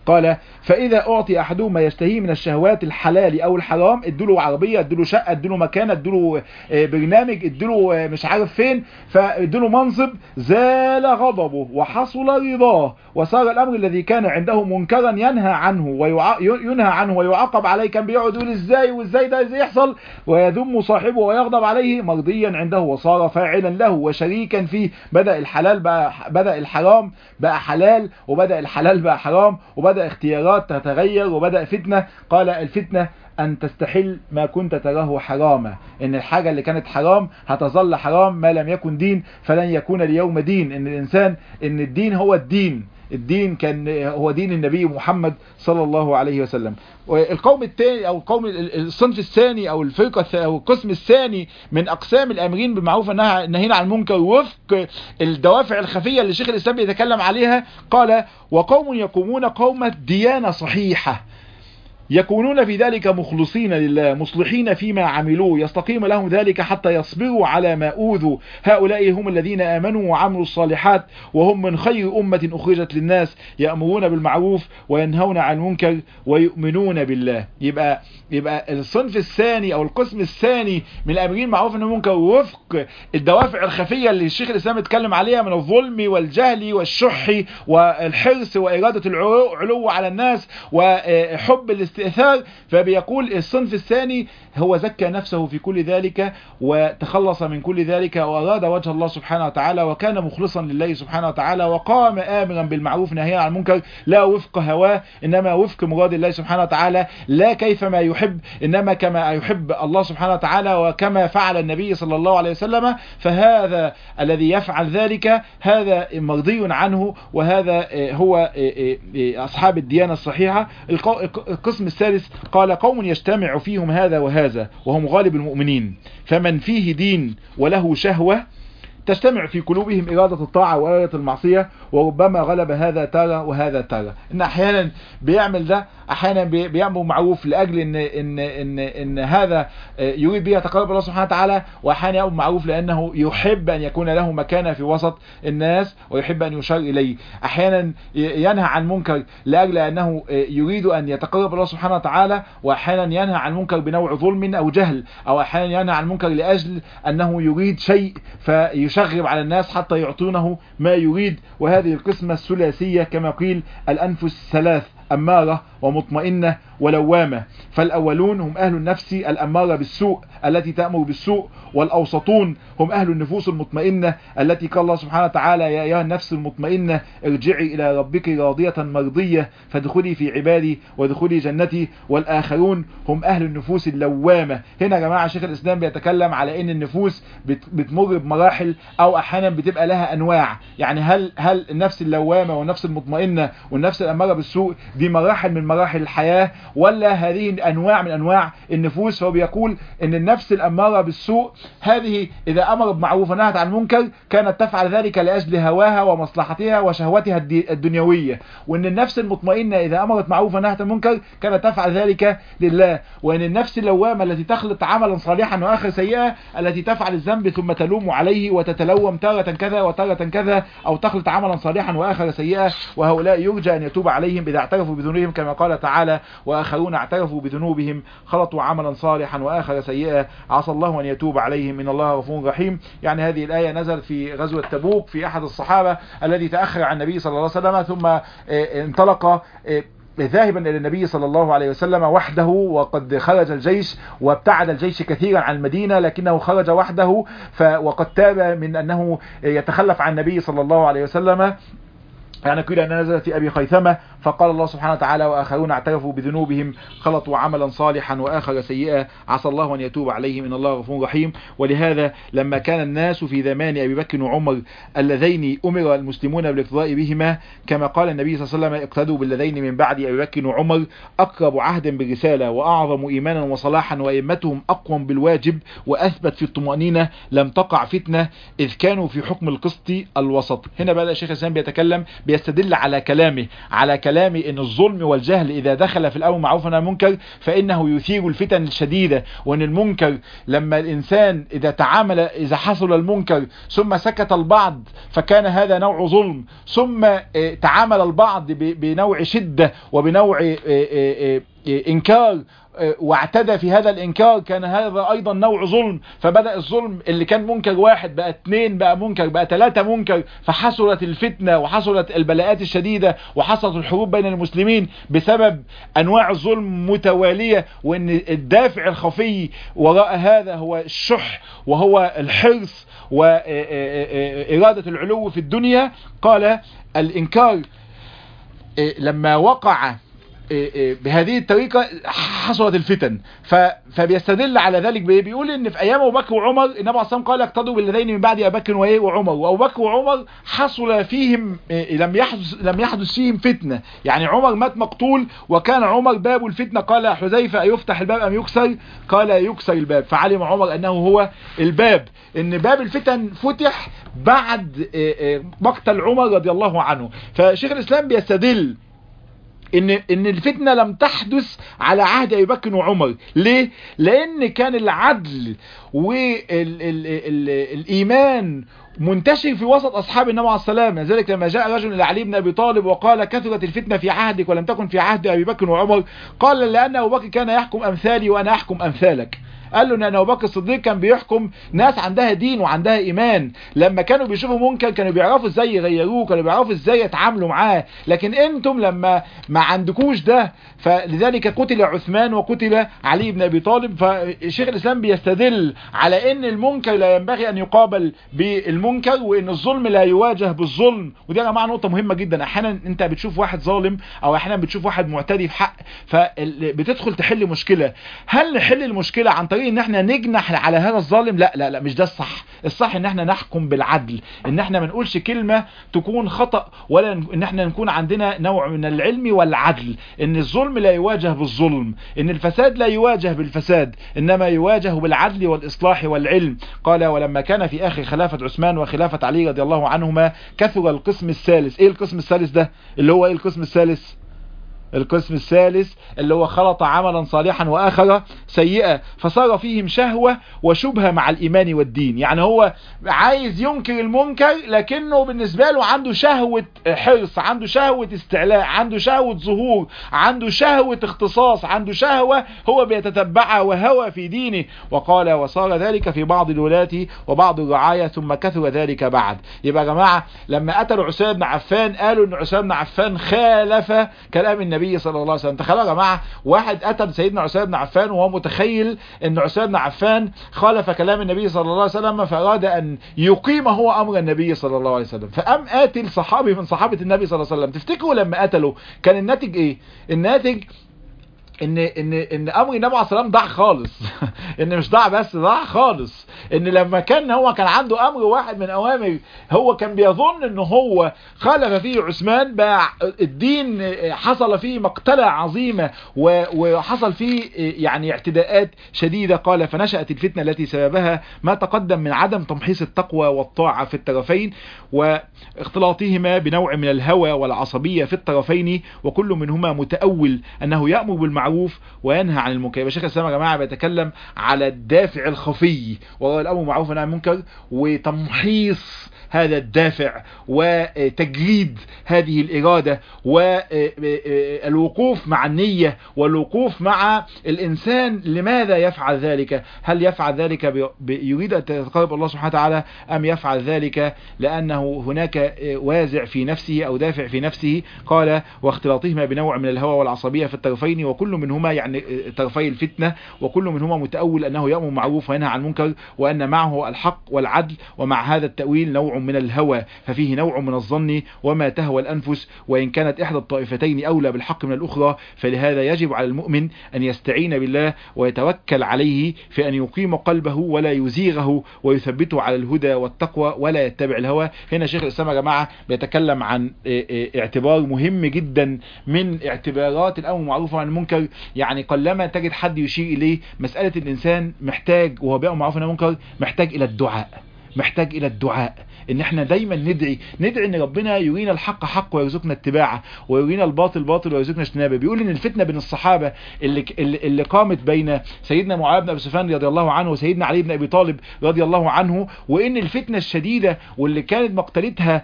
قال فإذا أعطي أحدهم ما يشتهيه من الشهوات الحلال أو الحرام ادوله عربية ادوله شقة ادوله مكان ادوله برنامج ادوله مش عارف فين فادوله منصب زال غضبه وحصل رضاه وصار الأمر الذي كان عنده منكرا ينهى عنه ويع... ينهى عنه ويعاقب عليه كان بيقعد يقول ازاي وازاي ده ازاي يحصل ويذم صاحبه ويغضب عليه مرضيا عنده وصار فاعلا له وشريكا فيه بدأ الحلال بقى بدأ الحرام بقى حلال وبدأ الحلال بقى حرام وبدأ اختيارات تتغير وبدأ فتنة قال الفتنة أن تستحل ما كنت تراه حراما إن الحاجة اللي كانت حرام هتظل حرام ما لم يكن دين فلن يكون اليوم دين إن الإنسان إن الدين هو الدين الدين كان هو دين النبي محمد صلى الله عليه وسلم القوم الثاني او القوم الصنف الثاني او الفرقه او القسم الثاني من اقسام الامرين بالمعروف النهيين عن المنكر وفق الدوافع الخفيه اللي شيخ الاسلام بيتكلم عليها قال وقوم يقومون قومه ديانه صحيحه يكونون في ذلك مخلصين لله مصلحين فيما عملوه يستقيم لهم ذلك حتى يصبروا على ما أوذوا هؤلاء هم الذين آمنوا وعملوا الصالحات وهم من خير أمة أخرجت للناس يأمرون بالمعروف وينهون عن المنكر ويؤمنون بالله يبقى يبقى الصنف الثاني أو القسم الثاني من الأمرين معروف أنه منكر وفق الدوافع الخفية اللي الشيخ الإسلام اتكلم عليها من الظلم والجهل والشح والحرص وإرادة العلو على الناس وحب الاستثناء الاستئثار فبيقول الصنف الثاني هو زكى نفسه في كل ذلك وتخلص من كل ذلك وأراد وجه الله سبحانه وتعالى وكان مخلصا لله سبحانه وتعالى وقام آمرا بالمعروف نهيا عن المنكر لا وفق هواه إنما وفق مراد الله سبحانه وتعالى لا كيفما يحب إنما كما يحب الله سبحانه وتعالى وكما فعل النبي صلى الله عليه وسلم فهذا الذي يفعل ذلك هذا مرضي عنه وهذا هو أصحاب الديانة الصحيحة القسم الثالث قال قوم يجتمع فيهم هذا وهذا وهم غالب المؤمنين فمن فيه دين وله شهوة تجتمع في قلوبهم إرادة الطاعة وإرادة المعصية وربما غلب هذا تارة وهذا تارة إن أحيانا بيعمل ده أحيانا بيعمل معروف لأجل إن, إن, إن, إن هذا يريد به يتقرب الله سبحانه وتعالى وأحيانا يعمل معروف لأنه يحب أن يكون له مكانة في وسط الناس ويحب أن يشار إليه أحيانا ينهى عن منكر لأجل أنه يريد أن يتقرب الله سبحانه وتعالى وأحيانا ينهى عن منكر بنوع ظلم أو جهل أو أحيانا ينهى عن منكر لأجل أنه يريد شيء فيشغب على الناس حتى يعطونه ما يريد وهذه القسمة الثلاثية كما قيل الأنفس ثلاث أمارة ومطمئنة ولوامة فالأولون هم أهل النفس الأمارة بالسوء التي تأمر بالسوء والأوسطون هم أهل النفوس المطمئنة التي قال الله سبحانه وتعالى يا أيها النفس المطمئنة ارجعي إلى ربك راضية مرضية فادخلي في عبادي وادخلي جنتي والآخرون هم أهل النفوس اللوامة هنا يا جماعة شيخ الإسلام بيتكلم على أن النفوس بتمر بمراحل أو أحيانا بتبقى لها أنواع يعني هل هل النفس اللوامة والنفس المطمئنة والنفس الأمارة بالسوء دي مراحل من مراحل الحياة ولا هذه أنواع من أنواع النفوس فهو بيقول أن النفس الأمارة بالسوء هذه إذا أمر بمعروف ونهت عن المنكر كانت تفعل ذلك لأجل هواها ومصلحتها وشهوتها الدنيوية وأن النفس المطمئنة إذا أمرت معروف ونهت عن المنكر كانت تفعل ذلك لله وأن النفس اللوامة التي تخلط عملا صالحا وآخر سيئة التي تفعل الذنب ثم تلوم عليه وتتلوم تارة كذا وتارة كذا أو تخلط عملا صالحا وآخر سيئة وهؤلاء يرجى أن يتوب عليهم إذا اعترفوا بذنوبهم كما قال تعالى وآخرون اعترفوا بذنوبهم خلطوا عملا صالحا وآخر سيئة عسى الله أن يتوب عليهم إن الله غفور رحيم يعني هذه الآية نزلت في غزوة تبوك في أحد الصحابة الذي تأخر عن النبي صلى الله عليه وسلم ثم انطلق ذاهبا إلى النبي صلى الله عليه وسلم وحده وقد خرج الجيش وابتعد الجيش كثيرا عن المدينة لكنه خرج وحده وقد تاب من أنه يتخلف عن النبي صلى الله عليه وسلم يعني قيل أن نزلت في أبي خيثمة فقال الله سبحانه وتعالى وآخرون اعترفوا بذنوبهم خلطوا عملا صالحا وآخر سيئا عسى الله أن يتوب عليهم إن الله غفور رحيم ولهذا لما كان الناس في زمان أبي بكر وعمر اللذين أمر المسلمون بالاقتداء بهما كما قال النبي صلى الله عليه وسلم اقتدوا بالذين من بعد أبي بكر وعمر أقرب عهدا بالرسالة وأعظم إيمانا وصلاحا وأئمتهم أقوم بالواجب وأثبت في الطمأنينة لم تقع فتنة إذ كانوا في حكم القسط الوسط هنا بقى الشيخ الإسلام بيتكلم بيستدل على كلامه على كلامي ان الظلم والجهل اذا دخل في الامر معروف والنهي عن المنكر فانه يثير الفتن الشديده وان المنكر لما الانسان اذا تعامل اذا حصل المنكر ثم سكت البعض فكان هذا نوع ظلم ثم آه، تعامل البعض ب- بنوع شده وبنوع آه، آه، آه، انكار آه، واعتدى في هذا الانكار كان هذا ايضا نوع ظلم فبدأ الظلم اللي كان منكر واحد بقى اتنين بقى منكر بقى ثلاثة منكر فحصلت الفتنة وحصلت البلاءات الشديدة وحصلت الحروب بين المسلمين بسبب انواع الظلم متوالية وان الدافع الخفي وراء هذا هو الشح وهو الحرص وإرادة العلو في الدنيا قال الإنكار إيه، لما وقع إيه، إيه، بهذه الطريقة حصلت الفتن ف... فبيستدل على ذلك بإيه؟ بيقول ان في ايام ابو بكر وعمر النبي عليه الصلاه والسلام قال اقتضوا بالذين من بعد ابي بكر وايه وعمر وابو بكر وعمر حصل فيهم إيه، لم يحدث لم يحدث فيهم فتنه يعني عمر مات مقتول وكان عمر باب الفتنه قال يا حذيفه ايفتح الباب ام يكسر قال يكسر الباب فعلم عمر انه هو الباب ان باب الفتن فتح بعد إيه، إيه، مقتل عمر رضي الله عنه فشيخ الاسلام بيستدل ان ان الفتنه لم تحدث على عهد ابي بكر وعمر ليه لان كان العدل والايمان منتشر في وسط اصحاب النبي عليه السلام لذلك لما جاء رجل الى علي بن ابي طالب وقال كثرت الفتنه في عهدك ولم تكن في عهد ابي بكر وعمر قال لان ابو بكر كان يحكم امثالي وانا احكم امثالك قال له ان ابو بكر الصديق كان بيحكم ناس عندها دين وعندها ايمان لما كانوا بيشوفوا منكر كانوا بيعرفوا ازاي يغيروه كانوا بيعرفوا ازاي يتعاملوا معاه لكن انتم لما ما عندكوش ده فلذلك قتل عثمان وقتل علي بن ابي طالب فشيخ الاسلام بيستدل على ان المنكر لا ينبغي ان يقابل بالمنكر وان الظلم لا يواجه بالظلم ودي يا جماعه نقطه مهمه جدا احيانا انت بتشوف واحد ظالم او احيانا بتشوف واحد معتدي في حق فبتدخل تحل مشكله هل نحل المشكله عن طريق ان احنا نجنح على هذا الظالم لا لا لا مش ده الصح الصح ان احنا نحكم بالعدل ان احنا ما نقولش كلمه تكون خطا ولا ان احنا نكون عندنا نوع من العلم والعدل ان الظلم لا يواجه بالظلم ان الفساد لا يواجه بالفساد انما يواجه بالعدل والاصلاح والعلم قال ولما كان في اخر خلافه عثمان وخلافه علي رضي الله عنهما كثر القسم الثالث ايه القسم الثالث ده اللي هو ايه القسم الثالث القسم الثالث اللي هو خلط عملا صالحا واخر سيئا فصار فيهم شهوة وشبهة مع الايمان والدين يعني هو عايز ينكر المنكر لكنه بالنسبة له عنده شهوة حرص عنده شهوة استعلاء عنده شهوة ظهور عنده شهوة اختصاص عنده شهوة هو بيتتبعها وهوى في دينه وقال وصار ذلك في بعض الولاة وبعض الرعاية ثم كثر ذلك بعد يبقى يا جماعة لما قتلوا عثمان بن عفان قالوا ان عثمان بن عفان خالف كلام النبي النبي صلى الله عليه وسلم تخيلوا يا جماعه واحد قتل سيدنا عثمان بن عفان وهو متخيل ان عثمان بن عفان خالف كلام النبي صلى الله عليه وسلم فاراد ان يقيم هو امر النبي صلى الله عليه وسلم فقام قاتل صحابي من صحابه النبي صلى الله عليه وسلم تفتكروا لما قتلوا كان الناتج ايه الناتج ان ان ان امر النبي عليه الصلاه والسلام ضاع خالص ان مش ضاع بس ضاع خالص ان لما كان هو كان عنده امر واحد من اوامر هو كان بيظن ان هو خالف فيه عثمان بقى الدين حصل فيه مقتله عظيمه وحصل فيه يعني اعتداءات شديده قال فنشات الفتنه التي سببها ما تقدم من عدم تمحيص التقوى والطاعه في الطرفين واختلاطهما بنوع من الهوى والعصبيه في الطرفين وكل منهما متاول انه يامر بالمعروف بالمعروف وينهى عن المنكر يبقى شيخ الاسلام يا جماعه بيتكلم على الدافع الخفي وهو الامر بالمعروف والنهي عن المنكر وتمحيص هذا الدافع وتجريد هذه الإرادة والوقوف مع النية والوقوف مع الإنسان لماذا يفعل ذلك هل يفعل ذلك يريد أن يتقرب الله سبحانه وتعالى أم يفعل ذلك لأنه هناك وازع في نفسه أو دافع في نفسه قال واختلاطهما بنوع من الهوى والعصبية في الطرفين وكل منهما يعني طرفي الفتنة وكل منهما متأول أنه يأمر معروف وينهى عن المنكر وأن معه الحق والعدل ومع هذا التأويل نوع من الهوى ففيه نوع من الظن وما تهوى الأنفس وإن كانت إحدى الطائفتين أولى بالحق من الأخرى فلهذا يجب على المؤمن أن يستعين بالله ويتوكل عليه في أن يقيم قلبه ولا يزيغه ويثبته على الهدى والتقوى ولا يتبع الهوى هنا شيخ الإسلام يا جماعة بيتكلم عن اعتبار مهم جدا من اعتبارات الأمر معروف عن المنكر يعني قلما تجد حد يشير إليه مسألة الإنسان محتاج وهو بيأمر معروف عن المنكر محتاج إلى الدعاء محتاج الى الدعاء ان احنا دايما ندعي ندعي ان ربنا يرينا الحق حق ويرزقنا اتباعه ويرينا الباطل باطل ويرزقنا اجتنابه بيقول ان الفتنه بين الصحابه اللي اللي, اللي قامت بين سيدنا معاذ بن ابي سفيان رضي الله عنه وسيدنا علي بن ابي طالب رضي الله عنه وان الفتنه الشديده واللي كانت مقتلتها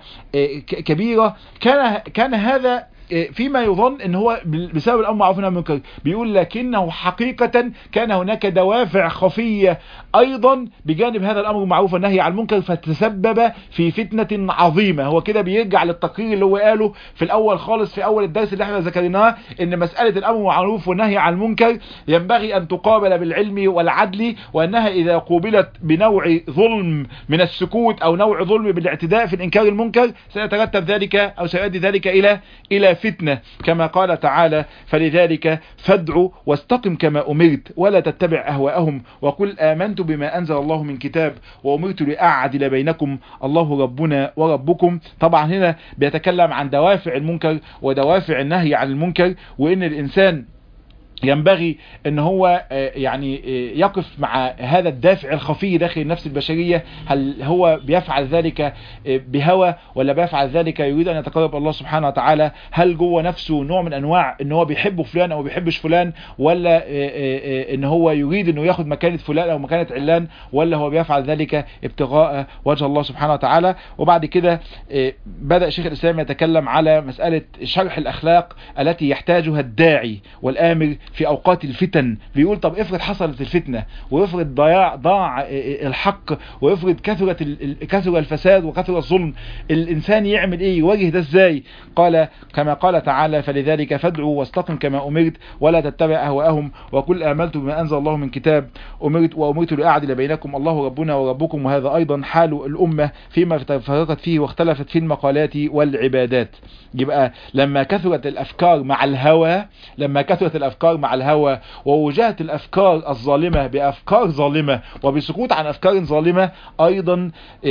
كبيره كان كان هذا فيما يظن ان هو بسبب الامر معروف والنهي عن المنكر بيقول لكنه حقيقة كان هناك دوافع خفية ايضا بجانب هذا الامر المعروف والنهي عن المنكر فتسبب في فتنة عظيمة هو كده بيرجع للتقرير اللي هو قاله في الاول خالص في اول الدرس اللي احنا ذكرناه ان مسألة الامر المعروف والنهي عن المنكر ينبغي ان تقابل بالعلم والعدل وانها اذا قوبلت بنوع ظلم من السكوت او نوع ظلم بالاعتداء في الانكار المنكر سيترتب ذلك او سيؤدي ذلك الى الى فتنة كما قال تعالى فلذلك فادعوا واستقم كما أمرت ولا تتبع أهواءهم وقل آمنت بما أنزل الله من كتاب وأمرت لأعدل بينكم الله ربنا وربكم طبعا هنا بيتكلم عن دوافع المنكر ودوافع النهي عن المنكر وإن الإنسان ينبغي ان هو يعني يقف مع هذا الدافع الخفي داخل النفس البشرية هل هو بيفعل ذلك بهوى ولا بيفعل ذلك يريد ان يتقرب الله سبحانه وتعالى هل جوه نفسه نوع من انواع ان هو بيحب فلان او بيحبش فلان ولا ان هو يريد انه ياخد مكانة فلان او مكانة علان ولا هو بيفعل ذلك ابتغاء وجه الله سبحانه وتعالى وبعد كده بدأ شيخ الاسلام يتكلم على مسألة شرح الاخلاق التي يحتاجها الداعي والامر في اوقات الفتن بيقول طب افرض حصلت الفتنة وافرض ضياع ضاع الحق وافرض كثرت كثر الفساد وكثر الظلم الانسان يعمل ايه يواجه ده ازاي قال كما قال تعالى فلذلك فادعوا واستقم كما امرت ولا تتبع اهواءهم وقل امنت بما انزل الله من كتاب امرت وامرت لاعدل بينكم الله ربنا وربكم وهذا ايضا حال الامة فيما تفرقت فيه واختلفت في المقالات والعبادات يبقى لما كثرت الافكار مع الهوى لما كثرت الافكار مع الهوى ووجهت الافكار الظالمة بافكار ظالمة وبسكوت عن افكار ظالمة ايضا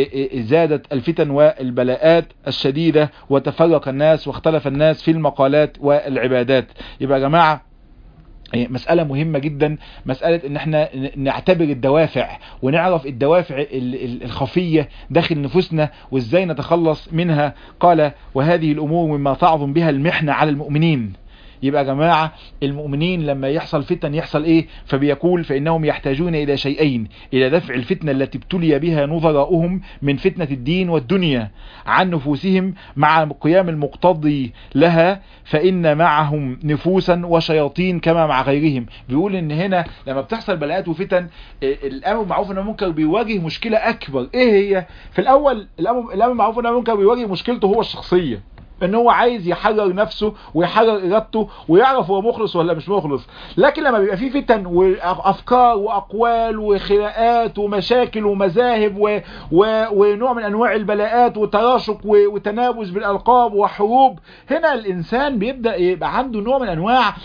زادت الفتن والبلاءات الشديدة وتفرق الناس واختلف الناس في المقالات والعبادات يبقى يا جماعة مسألة مهمة جدا مسألة ان احنا نعتبر الدوافع ونعرف الدوافع الخفية داخل نفوسنا وازاي نتخلص منها قال وهذه الامور مما تعظم بها المحنة على المؤمنين يبقى يا جماعة المؤمنين لما يحصل فتن يحصل ايه فبيقول فانهم يحتاجون الى شيئين الى دفع الفتنة التي ابتلي بها نظراؤهم من فتنة الدين والدنيا عن نفوسهم مع قيام المقتضي لها فان معهم نفوسا وشياطين كما مع غيرهم بيقول ان هنا لما بتحصل بلاءات وفتن الامر بالمعروف والنهي عن المنكر بيواجه مشكلة اكبر ايه هي في الاول الامر بالمعروف والنهي عن المنكر بيواجه مشكلته هو الشخصية ان هو عايز يحرر نفسه ويحرر ارادته ويعرف هو مخلص ولا مش مخلص لكن لما بيبقى فيه فتن وافكار واقوال وخناقات ومشاكل ومذاهب و... و... ونوع من انواع البلاءات وتراشق و... وتنابز بالالقاب وحروب هنا الانسان بيبدا يبقى عنده نوع من انواع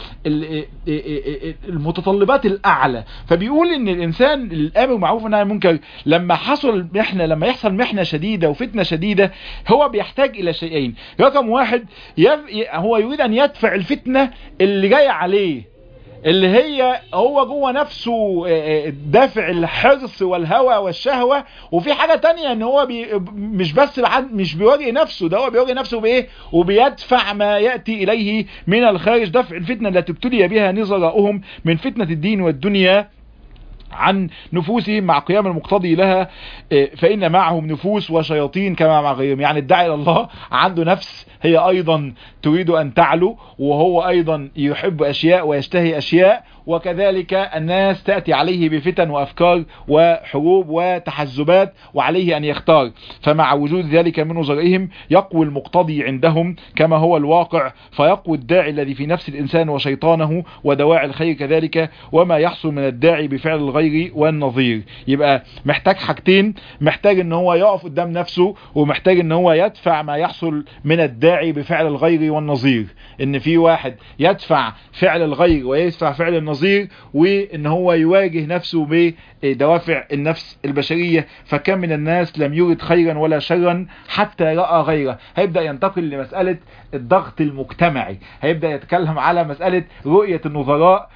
المتطلبات الاعلى فبيقول ان الانسان الامر معروف والنهي عن المنكر لما حصل محنه لما يحصل محنه شديده وفتنه شديده هو بيحتاج الى شيئين رقم واحد يف... هو يريد ان يدفع الفتنة اللي جاية عليه اللي هي هو جوه نفسه دافع الحرص والهوى والشهوة وفي حاجة تانية ان هو بي مش بس مش بيواجه نفسه ده هو بيواجه نفسه بايه وبيدفع ما يأتي اليه من الخارج دفع الفتنة التي ابتلي بها نظراؤهم من فتنة الدين والدنيا عن نفوسهم مع قيام المقتضي لها فإن معهم نفوس وشياطين كما مع غيرهم يعني الداعي إلى الله عنده نفس هي أيضا تريد أن تعلو وهو أيضا يحب أشياء ويشتهي أشياء وكذلك الناس تأتي عليه بفتن وأفكار وحروب وتحزبات وعليه أن يختار فمع وجود ذلك من وزرائهم يقوي المقتضي عندهم كما هو الواقع فيقوي الداعي الذي في نفس الإنسان وشيطانه ودواعي الخير كذلك وما يحصل من الداعي بفعل الغير والنظير يبقى محتاج حاجتين محتاج ان هو يقف قدام نفسه ومحتاج ان هو يدفع ما يحصل من الداعي بفعل الغير والنظير ان في واحد يدفع فعل الغير ويدفع فعل النظير وان هو يواجه نفسه دوافع النفس البشرية فكم من الناس لم يرد خيرا ولا شرا حتى رأى غيره هيبدأ ينتقل لمسألة الضغط المجتمعي هيبدأ يتكلم على مسألة رؤية النظراء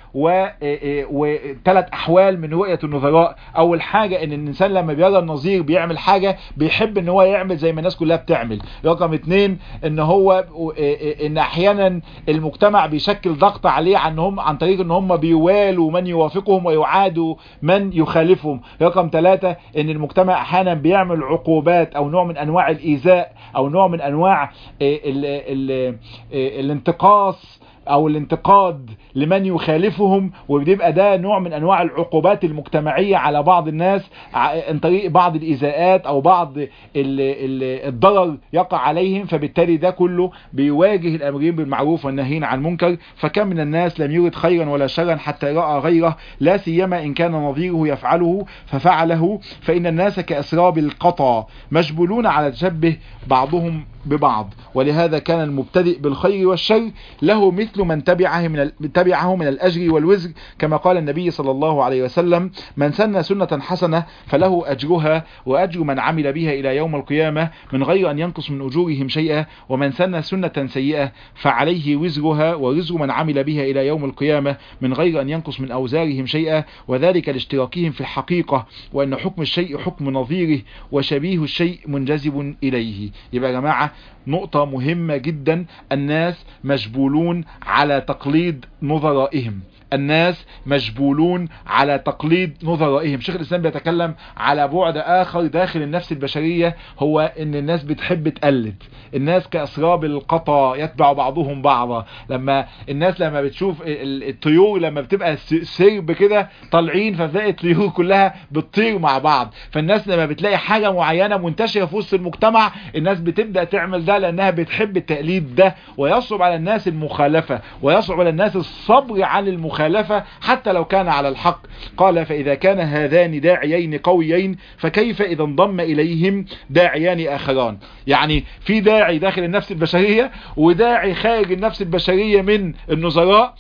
وثلاث احوال من رؤية النظراء اول حاجة ان الانسان لما بيرى النظير بيعمل حاجة بيحب ان هو يعمل زي ما الناس كلها بتعمل رقم اتنين ان هو ان احيانا المجتمع بيشكل ضغط عليه عنهم عن طريق ان هم بيوالوا من يوافقهم ويعادوا من يخالفهم رقم ثلاثة ان المجتمع احيانا بيعمل عقوبات او نوع من انواع الايذاء او نوع من انواع ال ال ال الانتقاص او الانتقاد لمن يخالفهم وبيبقى ده نوع من انواع العقوبات المجتمعية على بعض الناس عن طريق بعض الايذاءات او بعض ال ال الضرر يقع عليهم فبالتالي ده كله بيواجه الامرين بالمعروف والنهيين عن المنكر فكم من الناس لم يرد خيرا ولا شرا حتى رأى غيره لا سيما ان كان نظيره يفعله ففعله فان الناس كاسراب القطا مجبولون على تشبه بعضهم ببعض ولهذا كان المبتدئ بالخير والشر له مثل من تبعه من تبعه من الأجر والوزر كما قال النبي صلى الله عليه وسلم من سن سنة حسنة فله أجرها وأجر من عمل بها إلى يوم القيامة من غير أن ينقص من أجورهم شيئا ومن سن سنة سيئة فعليه وزرها ووزر من عمل بها إلى يوم القيامة من غير أن ينقص من أوزارهم شيئا وذلك لاشتراكهم في الحقيقة وأن حكم الشيء حكم نظيره وشبيه الشيء منجذب إليه يبقى يا جماعة نقطة مهمة جدا الناس مجبولون على تقليد نظرائهم الناس مجبولون على تقليد نظرائهم شيخ الإسلام بيتكلم على بعد آخر داخل النفس البشرية هو ان الناس بتحب تقلد الناس كأسراب القطا يتبع بعضهم بعضا لما الناس لما بتشوف الطيور لما بتبقى سرب كده طالعين فتلاقي الطيور كلها بتطير مع بعض فالناس لما بتلاقي حاجة معينة منتشرة في وسط المجتمع الناس بتبدأ تعمل ده لأنها بتحب التقليد ده ويصعب على الناس المخالفة ويصعب على الناس الصبر عن المخالفة المخالفة حتى لو كان على الحق قال فإذا كان هذان داعيين قويين فكيف إذا انضم إليهم داعيان آخران يعني في داعي داخل النفس البشرية وداعي خارج النفس البشرية من النظراء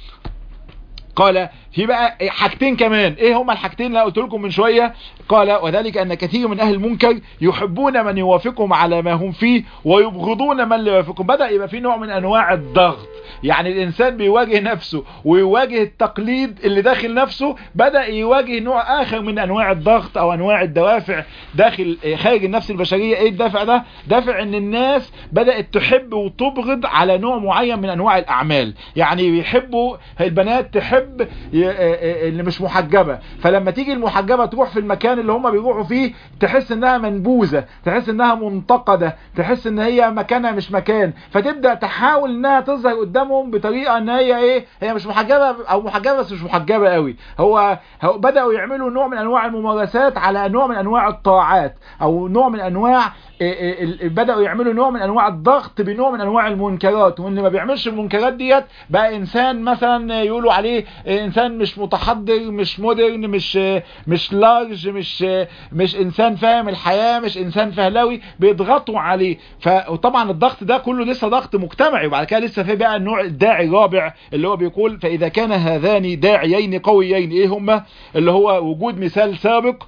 قال في بقى حاجتين كمان ايه هما الحاجتين اللي قلت لكم من شوية قال وذلك ان كثير من اهل المنكر يحبون من يوافقهم على ما هم فيه ويبغضون من لا يوافقهم بدأ يبقى في نوع من انواع الضغط يعني الانسان بيواجه نفسه ويواجه التقليد اللي داخل نفسه بدأ يواجه نوع اخر من انواع الضغط او انواع الدوافع داخل خارج النفس البشرية ايه الدافع ده دافع ان الناس بدأت تحب وتبغض على نوع معين من انواع الاعمال يعني بيحبوا البنات تحب اللي مش محجبة فلما تيجي المحجبة تروح في المكان اللي هم بيروحوا فيه تحس انها منبوذة تحس انها منتقدة تحس ان هي مكانها مش مكان فتبدأ تحاول انها تظهر قدامهم بطريقة ان هي ايه هي مش محجبة او محجبة بس مش محجبة قوي هو, هو بدأوا يعملوا نوع من انواع الممارسات على نوع من انواع الطاعات او نوع من انواع بدأوا يعملوا نوع من انواع الضغط بنوع من انواع المنكرات واللي ما بيعملش المنكرات ديت بقى انسان مثلا يقولوا عليه انسان مش متحضر مش مودرن مش مش لارج مش مش انسان فاهم الحياة مش انسان فهلاوي بيضغطوا عليه فطبعا الضغط ده كله لسه ضغط مجتمعي وبعد كده لسه في بقى النوع الداعي الرابع اللي هو بيقول فاذا كان هذان داعيين قويين ايه هما اللي هو وجود مثال سابق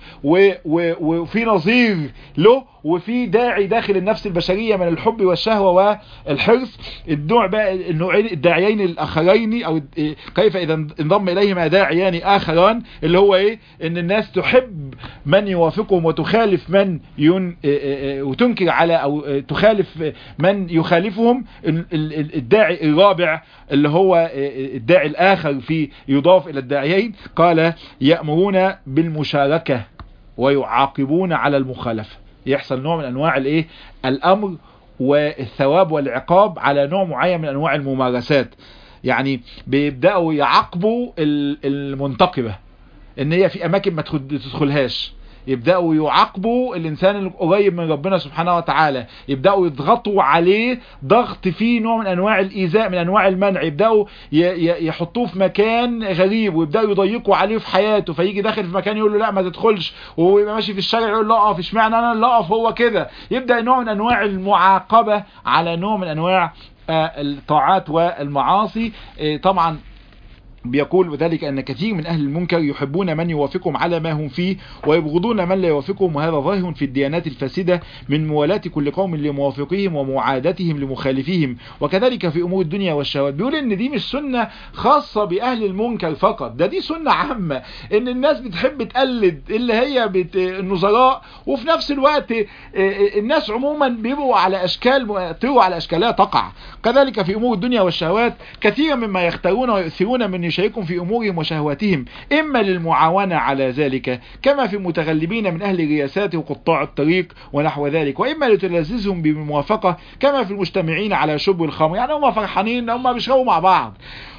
وفي نظير له وفي داعي داخل النفس البشرية من الحب والشهوة والحرص النوع بقى النوعين الداعيين الاخرين او كيف اذا انضم اليهما داعيان اخران اللي هو ايه ان الناس تحب من يوافقهم وتخالف من ين وتنكر على او تخالف من يخالفهم الداعي الرابع اللي هو الداعي الاخر في يضاف الى الداعيين قال يأمرون بالمشاركة ويعاقبون على المخالفة يحصل نوع من انواع الايه الامر والثواب والعقاب على نوع معين من انواع الممارسات يعني بيبدأوا يعاقبوا المنتقبة ان هي في اماكن ما تدخلهاش يبدأوا يعاقبوا الإنسان القريب من ربنا سبحانه وتعالى يبدأوا يضغطوا عليه ضغط فيه نوع من أنواع الإيذاء من أنواع المنع يبدأوا يحطوه في مكان غريب ويبدأوا يضيقوا عليه في حياته فيجي داخل في مكان يقول له لا ما تدخلش وهو يبقى ماشي في الشارع يقول له اقف اشمعنى انا اللي اقف هو كده يبدأ نوع من أنواع المعاقبة على نوع من أنواع الطاعات والمعاصي طبعا بيقول وذلك أن كثير من أهل المنكر يحبون من يوافقهم على ما هم فيه ويبغضون من لا يوافقهم وهذا ظاهر في الديانات الفاسدة من موالاة كل قوم لموافقيهم ومعادتهم لمخالفيهم وكذلك في أمور الدنيا والشهوات بيقول إن دي مش سنة خاصة بأهل المنكر فقط ده دي سنة عامة إن الناس بتحب تقلد اللي هي بت... النظراء وفي نفس الوقت الناس عموما بيبقوا على أشكال تروى على أشكالها تقع كذلك في أمور الدنيا والشهوات كثيرا مما يختارون ويؤثرون من يشاركهم في أمورهم وشهواتهم إما للمعاونة على ذلك كما في المتغلبين من أهل الرياسات وقطاع الطريق ونحو ذلك وإما لتلذذهم بالموافقة كما في المجتمعين على شرب الخمر يعني هم فرحانين هم بيشربوا مع بعض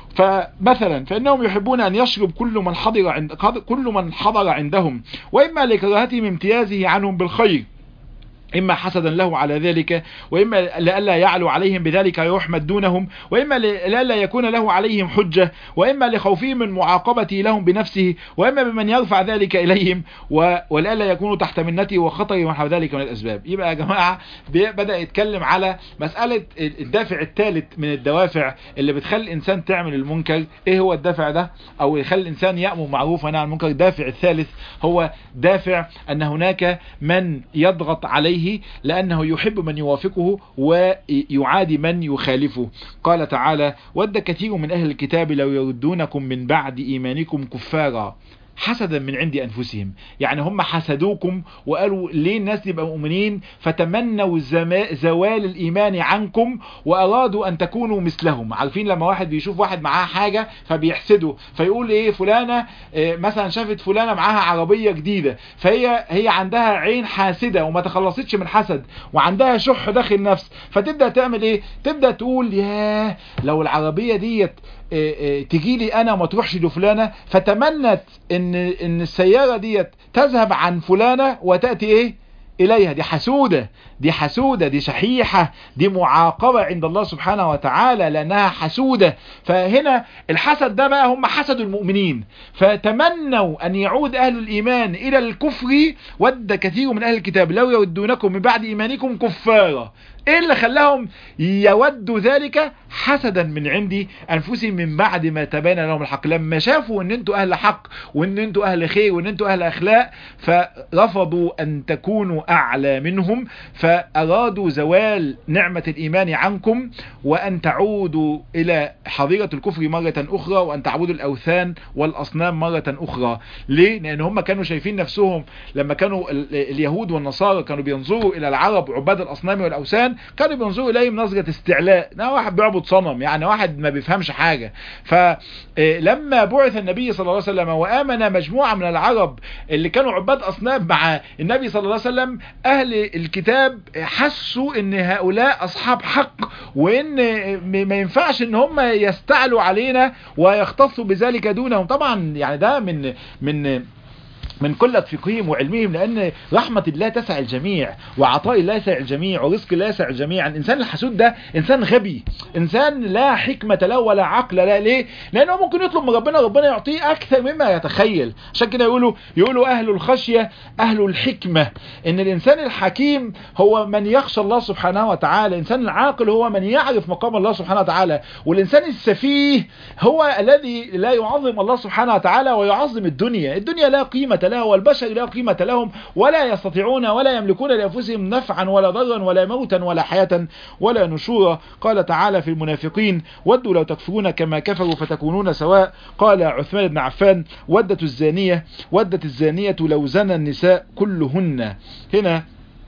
فمثلا فإنهم يحبون أن يشرب كل من حضر عند كل من حضر عندهم وإما لكراهتهم امتيازه عنهم بالخير إما حسدا له على ذلك وإما لئلا يعلو عليهم بذلك يحمد دونهم وإما لئلا يكون له عليهم حجة وإما لخوفه من معاقبته لهم بنفسه وإما بمن يرفع ذلك إليهم ولئلا يكونوا تحت منته وخطر ونحو ذلك من الأسباب يبقى يا جماعة بدأ يتكلم على مسألة الدافع الثالث من الدوافع اللي بتخلي الإنسان تعمل المنكر إيه هو الدافع ده أو يخلي الإنسان يأمر معروف ونهى عن المنكر الدافع الثالث هو دافع أن هناك من يضغط عليه لأنه يحب من يوافقه ويعادي من يخالفه قال تعالى ود كثير من أهل الكتاب لو يردونكم من بعد إيمانكم كفارا حسدا من عند أنفسهم يعني هم حسدوكم وقالوا ليه الناس يبقى مؤمنين فتمنوا زوال الإيمان عنكم وأرادوا أن تكونوا مثلهم عارفين لما واحد بيشوف واحد معاه حاجة فبيحسده فيقول إيه فلانة إيه مثلا شافت فلانة معاها عربية جديدة فهي هي عندها عين حاسدة وما تخلصتش من حسد وعندها شح داخل نفس فتبدأ تعمل إيه تبدأ تقول ياه لو العربية ديت تجي لي انا وما تروحش لفلانه فتمنت ان ان السياره ديت تذهب عن فلانه وتاتي ايه إليها دي حسودة دي حسودة دي شحيحة دي معاقبة عند الله سبحانه وتعالى لأنها حسودة فهنا الحسد ده بقى هم حسدوا المؤمنين فتمنوا أن يعود أهل الإيمان إلى الكفر ود كثير من أهل الكتاب لو يودونكم من بعد إيمانكم كفارا ايه اللي خلاهم يودوا ذلك حسدا من عندي انفسهم من بعد ما تبين لهم الحق لما شافوا ان انتوا اهل حق وان انتوا اهل خير وان انتوا اهل اخلاق فرفضوا ان تكونوا اعلى منهم فارادوا زوال نعمة الايمان عنكم وان تعودوا الى حظيرة الكفر مرة اخرى وان تعبدوا الاوثان والاصنام مرة اخرى ليه لان هم كانوا شايفين نفسهم لما كانوا اليهود والنصارى كانوا بينظروا الى العرب عباد الاصنام والاوثان كانوا بينظروا اليهم نظرة استعلاء ده واحد بيعبد صنم يعني واحد ما بيفهمش حاجة فلما بعث النبي صلى الله عليه وسلم وآمن مجموعة من العرب اللي كانوا عباد أصنام مع النبي صلى الله عليه وسلم أهل الكتاب حسوا ان هؤلاء أصحاب حق وان ما ينفعش ان هم يستعلوا علينا ويختصوا بذلك دونهم طبعا يعني ده من من من قلة فقههم وعلمهم لأن رحمة الله تسع الجميع وعطاء الله يسع الجميع ورزق الله يسع الجميع الإنسان الحسود ده إنسان غبي إنسان لا حكمة له ولا عقل لا ليه لأنه ممكن يطلب من ربنا ربنا يعطيه أكثر مما يتخيل عشان كده يقولوا يقولوا أهل الخشية أهل الحكمة إن الإنسان الحكيم هو من يخشى الله سبحانه وتعالى الإنسان العاقل هو من يعرف مقام الله سبحانه وتعالى والإنسان السفيه هو الذي لا يعظم الله سبحانه وتعالى ويعظم الدنيا الدنيا لا قيمة لها والبشر لا قيمة لهم ولا يستطيعون ولا يملكون لأنفسهم نفعا ولا ضرا ولا موتا ولا حياة ولا نشورا قال تعالى في المنافقين ودوا لو تكفرون كما كفروا فتكونون سواء قال عثمان بن عفان ودت الزانية ودت الزانية لو زنى النساء كلهن هنا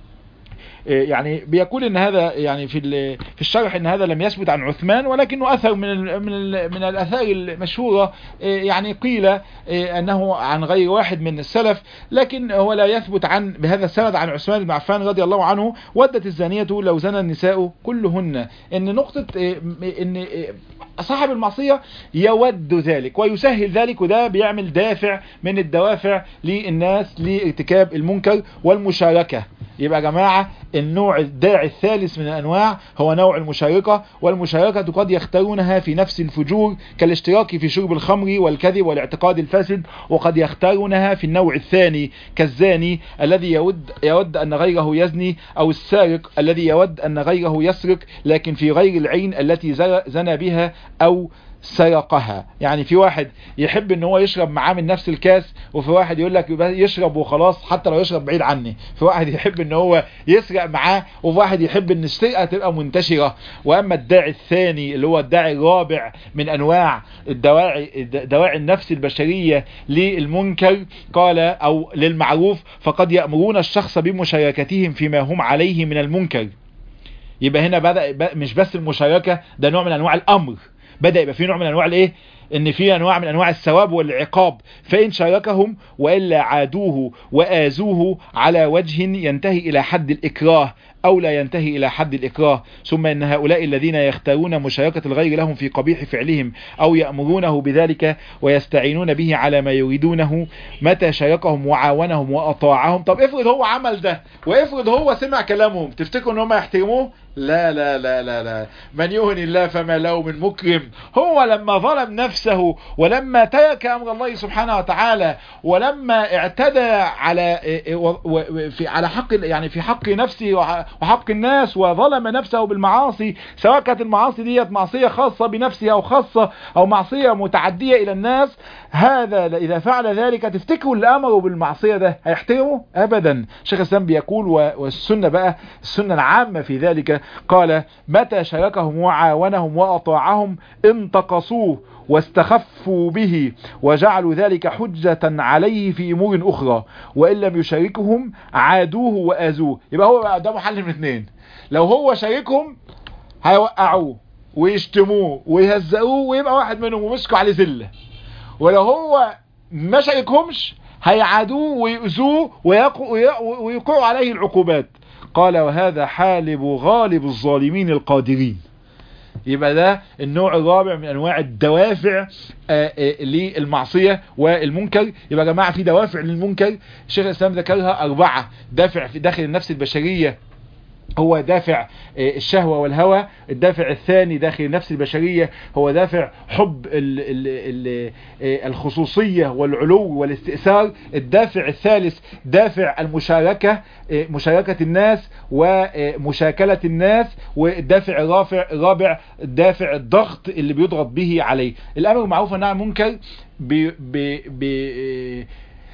يعني بيقول ان هذا يعني في في الشرح ان هذا لم يثبت عن عثمان ولكنه اثر من ال من ال من الاثار المشهوره يعني قيل انه عن غير واحد من السلف لكن هو لا يثبت عن بهذا السند عن عثمان بن عفان رضي الله عنه ودت الزانيه لو زنى النساء كلهن ان نقطه ان صاحب المعصية يود ذلك ويسهل ذلك وده بيعمل دافع من الدوافع للناس لارتكاب المنكر والمشاركة يبقى يا جماعة النوع الداعي الثالث من الأنواع هو نوع المشاركة والمشاركة قد يختارونها في نفس الفجور كالاشتراك في شرب الخمر والكذب والاعتقاد الفاسد وقد يختارونها في النوع الثاني كالزاني الذي يود, يود أن غيره يزني أو السارق الذي يود أن غيره يسرق لكن في غير العين التي زنى بها أو سرقها يعني في واحد يحب ان هو يشرب معاه من نفس الكاس وفي واحد يقول لك يشرب وخلاص حتى لو يشرب بعيد عني في واحد يحب ان هو يسرق معاه وفي واحد يحب ان السرقه تبقى منتشره واما الداعي الثاني اللي هو الداعي الرابع من انواع الدواعي دواعي النفس البشريه للمنكر قال او للمعروف فقد يامرون الشخص بمشاركتهم فيما هم عليه من المنكر يبقى هنا بدا مش بس المشاركه ده نوع من انواع الامر بدأ يبقى في نوع من انواع الايه ان في انواع من انواع الثواب والعقاب فان شاركهم والا عادوه واذوه على وجه ينتهي الى حد الاكراه او لا ينتهي الى حد الاكراه ثم ان هؤلاء الذين يختارون مشاركة الغير لهم في قبيح فعلهم او يأمرونه بذلك ويستعينون به على ما يريدونه متى شاركهم وعاونهم واطاعهم طب افرض هو عمل ده وافرض هو سمع كلامهم تفتكروا ان هم يحترموه لا لا لا لا لا من يهن الله فما له من مكرم هو لما ظلم نفسه ولما ترك امر الله سبحانه وتعالى ولما اعتدى على في على حق يعني في حق نفسه وحق الناس وظلم نفسه بالمعاصي سواء كانت المعاصي ديت معصية خاصة بنفسه او خاصة او معصية متعدية الى الناس هذا اذا فعل ذلك تفتكروا اللي امروا بالمعصية ده هيحترمه ابدا شيخ الاسلام بيقول والسنة بقى السنة العامة في ذلك قال متى شاركهم وعاونهم واطاعهم انتقصوه واستخفوا به وجعلوا ذلك حجة عليه في امور اخرى وان لم يشاركهم عادوه واذوه يبقى هو بقى قدامه حل من اثنين لو هو شاركهم هيوقعوه ويشتموه ويهزقوه ويبقى واحد منهم ومسكوا عليه ذله ولو هو ما شاركهمش هيعادوه ويؤذوه ويوقعوا عليه العقوبات قال وهذا حالب غالب الظالمين القادرين يبقى ده النوع الرابع من انواع الدوافع للمعصية والمنكر يبقى يا جماعة في دوافع للمنكر الشيخ الاسلام ذكرها اربعة دافع في داخل النفس البشرية هو دافع الشهوة والهوى الدافع الثاني داخل النفس البشرية هو دافع حب ال ال ال الخصوصية والعلو والاستئثار الدافع الثالث دافع المشاركة مشاركة الناس ومشاكلة الناس والدافع الرابع الرابع دافع الضغط اللي بيضغط به عليه الامر معروف والنهي عن المنكر بي بي بي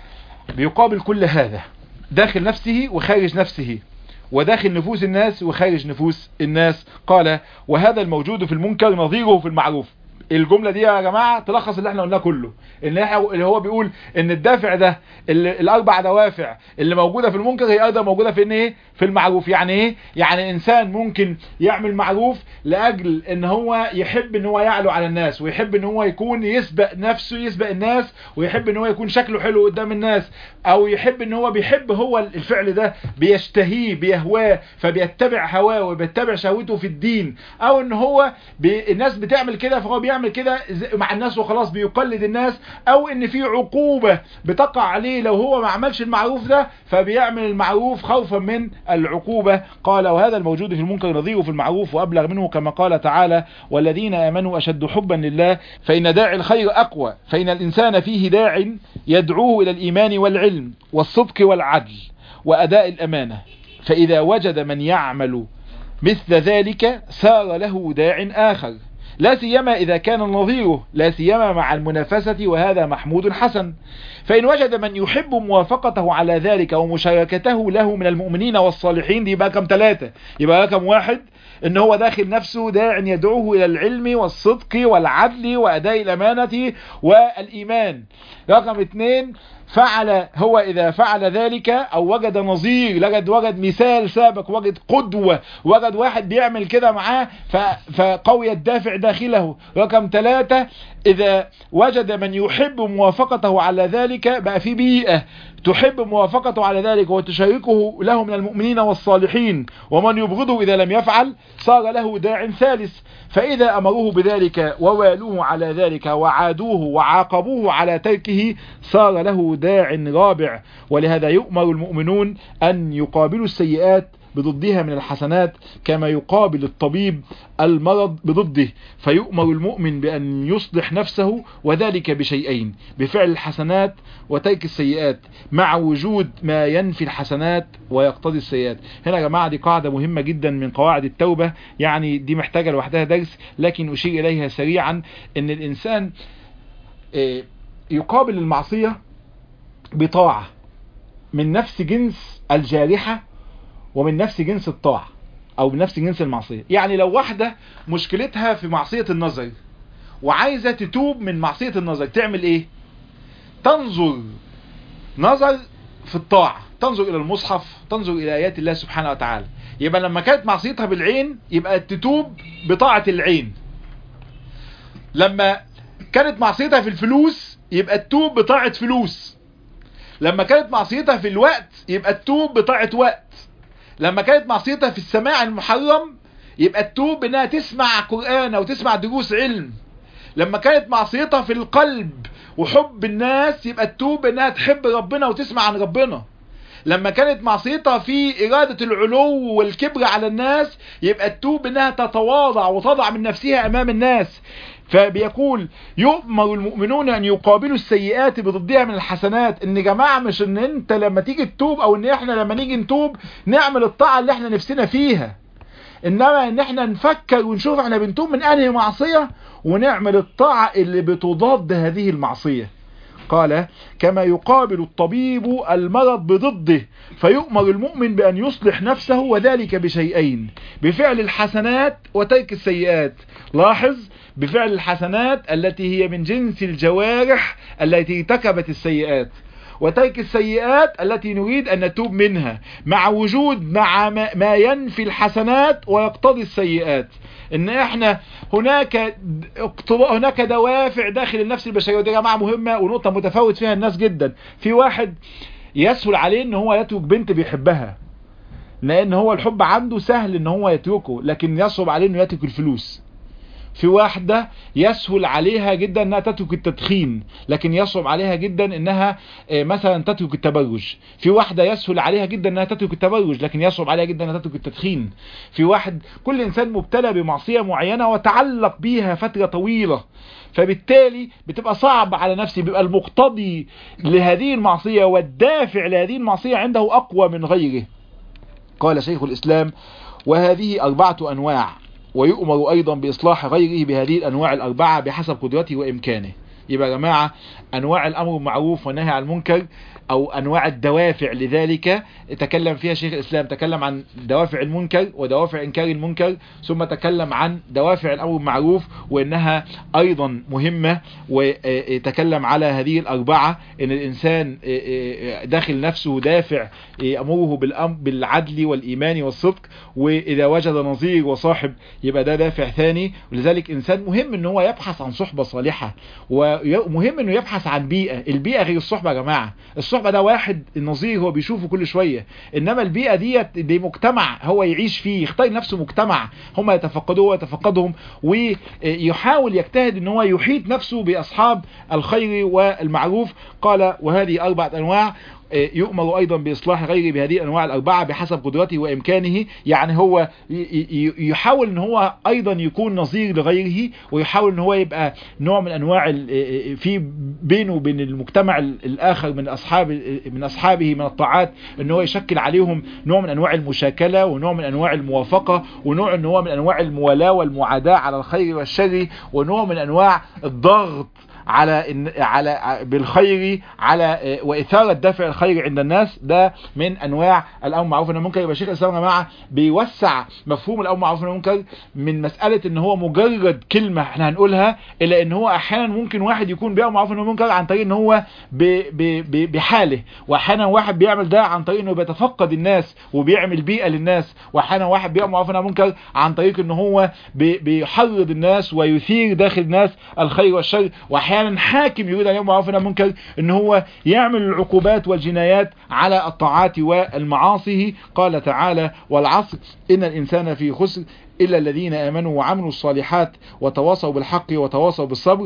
بيقابل كل هذا داخل نفسه وخارج نفسه وداخل نفوس الناس وخارج نفوس الناس قال وهذا الموجود في المنكر نظيره في المعروف الجملة دي يا جماعة تلخص اللي احنا قلناه كله ان اللي هو بيقول ان الدافع ده اللي الاربع دوافع اللي موجودة في المنكر هي ايضا موجودة في ان ايه في المعروف يعني ايه يعني انسان ممكن يعمل معروف لاجل ان هو يحب ان هو يعلو على الناس ويحب ان هو يكون يسبق نفسه يسبق الناس ويحب ان هو يكون شكله حلو قدام الناس او يحب ان هو بيحب هو الفعل ده بيشتهيه بيهواه فبيتبع هواه وبيتبع شهوته في الدين او ان هو بي الناس بتعمل كده فهو بيعمل كده مع الناس وخلاص بيقلد الناس او ان في عقوبة بتقع عليه لو هو ما عملش المعروف ده فبيعمل المعروف خوفا من العقوبة قال وهذا الموجود في المنكر نظيره في المعروف وابلغ منه كما قال تعالى والذين امنوا اشد حبا لله فان داعي الخير اقوى فان الانسان فيه داع يدعوه الى الايمان والعلم والصدق والعدل واداء الامانة فاذا وجد من يعمل مثل ذلك سار له داع اخر لا سيما إذا كان نظيره لا سيما مع المنافسة وهذا محمود حسن فإن وجد من يحب موافقته على ذلك ومشاركته له من المؤمنين والصالحين دي يبقى كم ثلاثة يبقى كم واحد ان هو داخل نفسه داع يدعوه الى العلم والصدق والعدل واداء الامانة والايمان رقم اثنين فعل هو اذا فعل ذلك او وجد نظير وجد وجد مثال سابق وجد قدوة وجد واحد بيعمل كده معاه فقوي الدافع داخله رقم ثلاثة اذا وجد من يحب موافقته على ذلك بقى في بيئة تحب موافقته على ذلك وتشاركه له من المؤمنين والصالحين ومن يبغضه إذا لم يفعل صار له داع ثالث فإذا أمروه بذلك ووالوه على ذلك وعادوه وعاقبوه على تركه صار له داع رابع ولهذا يؤمر المؤمنون أن يقابلوا السيئات بضدها من الحسنات كما يقابل الطبيب المرض بضده فيؤمر المؤمن بأن يصلح نفسه وذلك بشيئين بفعل الحسنات وترك السيئات مع وجود ما ينفي الحسنات ويقتضي السيئات هنا يا جماعة دي قاعدة مهمة جدا من قواعد التوبة يعني دي محتاجة لوحدها درس لكن أشير إليها سريعا أن الإنسان يقابل المعصية بطاعة من نفس جنس الجارحة ومن نفس جنس الطاعة او من نفس جنس المعصية يعني لو واحدة مشكلتها في معصية النظر وعايزة تتوب من معصية النظر تعمل ايه تنظر نظر في الطاعة تنظر الى المصحف تنظر الى ايات الله سبحانه وتعالى يبقى لما كانت معصيتها بالعين يبقى تتوب بطاعة العين لما كانت معصيتها في الفلوس يبقى تتوب بطاعة فلوس لما كانت معصيتها في الوقت يبقى تتوب بطاعة وقت لما كانت معصيتها في السماع المحرم يبقى تتوب انها تسمع قرآن او تسمع دروس علم لما كانت معصيتها في القلب وحب الناس يبقى تتوب انها تحب ربنا وتسمع عن ربنا لما كانت معصيتها في إرادة العلو والكبر على الناس يبقى تتوب انها تتواضع وتضع من نفسها امام الناس فبيقول يؤمر المؤمنون ان يقابلوا السيئات بضدها من الحسنات ان جماعة مش ان انت لما تيجي تتوب او ان احنا لما نيجي نتوب نعمل الطاعة اللي احنا نفسنا فيها انما ان احنا نفكر ونشوف احنا بنتوب من انهي معصية ونعمل الطاعة اللي بتضاد هذه المعصية قال كما يقابل الطبيب المرض بضده فيؤمر المؤمن بأن يصلح نفسه وذلك بشيئين بفعل الحسنات وترك السيئات لاحظ بفعل الحسنات التي هي من جنس الجوارح التي ارتكبت السيئات وترك السيئات التي نريد أن نتوب منها مع وجود مع ما ينفي الحسنات ويقتضي السيئات ان احنا هناك هناك دوافع داخل النفس البشريه ودي يا جماعه مهمه ونقطه متفاوت فيها الناس جدا في واحد يسهل عليه ان هو يترك بنت بيحبها لان هو الحب عنده سهل ان هو يتركه لكن يصعب عليه انه يترك الفلوس في واحدة يسهل عليها جدا انها تترك التدخين لكن يصعب عليها جدا انها مثلا تترك التبرج في واحدة يسهل عليها جدا انها تترك التبرج لكن يصعب عليها جدا انها تترك التدخين في واحد كل انسان مبتلى بمعصية معينة وتعلق بيها فترة طويلة فبالتالي بتبقى صعب على نفسي بيبقى المقتضي لهذه المعصية والدافع لهذه المعصية عنده اقوى من غيره قال شيخ الاسلام وهذه اربعة انواع ويؤمر أيضا بإصلاح غيره بهذه الأنواع الأربعة بحسب قدرته وإمكانه يبقى يا جماعة أنواع الأمر بالمعروف والنهي عن المنكر أو أنواع الدوافع لذلك تكلم فيها شيخ الإسلام تكلم عن دوافع المنكر ودوافع إنكار المنكر ثم تكلم عن دوافع الأمر بالمعروف وإنها أيضا مهمة وتكلم على هذه الأربعة إن الإنسان داخل نفسه دافع أمره بالعدل والإيمان والصدق وإذا وجد نظير وصاحب يبقى ده دافع ثاني ولذلك إنسان مهم إن هو يبحث عن صحبة صالحة ومهم إنه يبحث عن بيئة البيئة غير الصحبة يا جماعة الصحبة ده واحد النظير هو بيشوفه كل شوية انما البيئة ديت دي مجتمع هو يعيش فيه يختار نفسه مجتمع هم يتفقدوه ويتفقدهم ويحاول يجتهد ان هو يحيط نفسه باصحاب الخير والمعروف قال وهذه اربعة انواع يؤمر ايضا باصلاح غيره بهذه الانواع الاربعه بحسب قدرته وامكانه يعني هو يحاول ان هو ايضا يكون نظير لغيره ويحاول ان هو يبقى نوع من انواع في بينه وبين المجتمع الاخر من اصحاب من اصحابه من الطاعات ان هو يشكل عليهم نوع من انواع المشاكله ونوع من انواع الموافقه ونوع ان هو من انواع الموالاه والمعاداه على الخير والشر ونوع من انواع الضغط على على بالخير على واثاره دافع الخير عند الناس ده من انواع الامر معروف ان المنكر يبقى شيخ الاسلام يا جماعه بيوسع مفهوم الامر معروف ان المنكر من مساله ان هو مجرد كلمه احنا هنقولها الى ان هو احيانا ممكن واحد يكون بيعمل معروف ان المنكر عن طريق ان هو بحاله واحيانا واحد بيعمل ده عن طريق انه بيتفقد الناس وبيعمل بيئه للناس واحيانا واحد بيعمل معروف ان المنكر عن طريق ان هو بيحرض الناس ويثير داخل الناس الخير والشر واحيانا احيانا حاكم يريد ان يامر معروف عن المنكر ان هو يعمل العقوبات والجنايات على الطاعات والمعاصي قال تعالى والعصر ان الانسان في خسر إلا الذين آمنوا وعملوا الصالحات وتواصوا بالحق وتواصوا بالصبر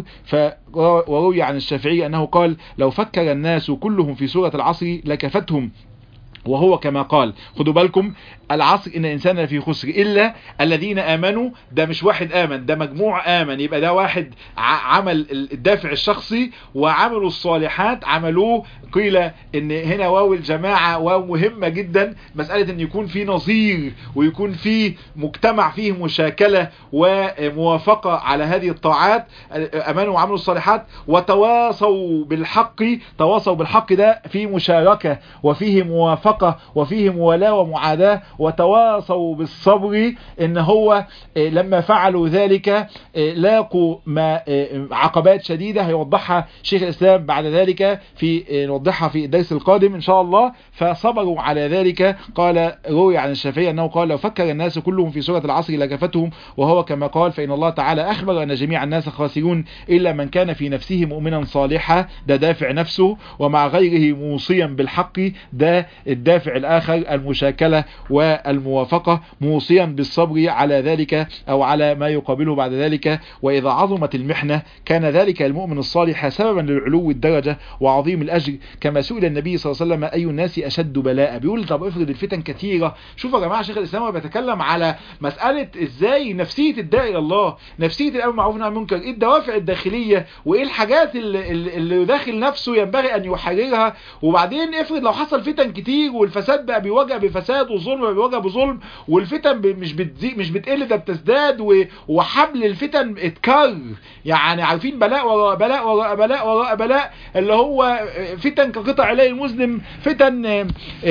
وروي عن الشافعي أنه قال لو فكر الناس كلهم في سورة العصر لكفتهم وهو كما قال خدوا بالكم العصر ان الانسان لفي خسر الا الذين امنوا ده مش واحد امن ده مجموع امن يبقى ده واحد عمل الدافع الشخصي وعملوا الصالحات عملوه قيل ان هنا واو الجماعة واو مهمة جدا مسألة ان يكون في نظير ويكون في مجتمع فيه مشاكلة وموافقة على هذه الطاعات امنوا وعملوا الصالحات وتواصوا بالحق تواصوا بالحق ده في مشاركة وفيه موافقة وفيه موالاة ومعاداة وتواصوا بالصبر ان هو لما فعلوا ذلك لاقوا ما عقبات شديدة هيوضحها شيخ الاسلام بعد ذلك في نوضحها في الدرس القادم ان شاء الله فصبروا على ذلك قال روي عن الشافعي انه قال لو فكر الناس كلهم في سورة العصر لكفتهم وهو كما قال فإن الله تعالى أخبر أن جميع الناس خاسرون إلا من كان في نفسه مؤمنا صالحا ده دافع نفسه ومع غيره موصيا بالحق ده الدافع الآخر المشاكلة والموافقة موصيا بالصبر على ذلك أو على ما يقابله بعد ذلك وإذا عظمت المحنة كان ذلك المؤمن الصالح سببا للعلو الدرجة وعظيم الأجر كما سئل النبي صلى الله عليه وسلم أي الناس أشد بلاء بيقول طب افرض الفتن كثيرة شوفوا يا جماعة شيخ الإسلام بيتكلم على مسألة ازاي نفسية الداعي الى الله نفسية الامر معروف عن المنكر ايه الدوافع الداخلية وايه الحاجات اللي, اللي داخل نفسه ينبغي ان يحررها وبعدين افرض لو حصل فتن كتير والفساد بقى بيواجه بفساد والظلم بيواجه بظلم والفتن مش بتزيد مش بتقل ده بتزداد وحبل الفتن اتكر يعني عارفين بلاء وراء بلاء وراء بلاء وراء بلاء اللي هو فتن كقطع الليل المظلم فتن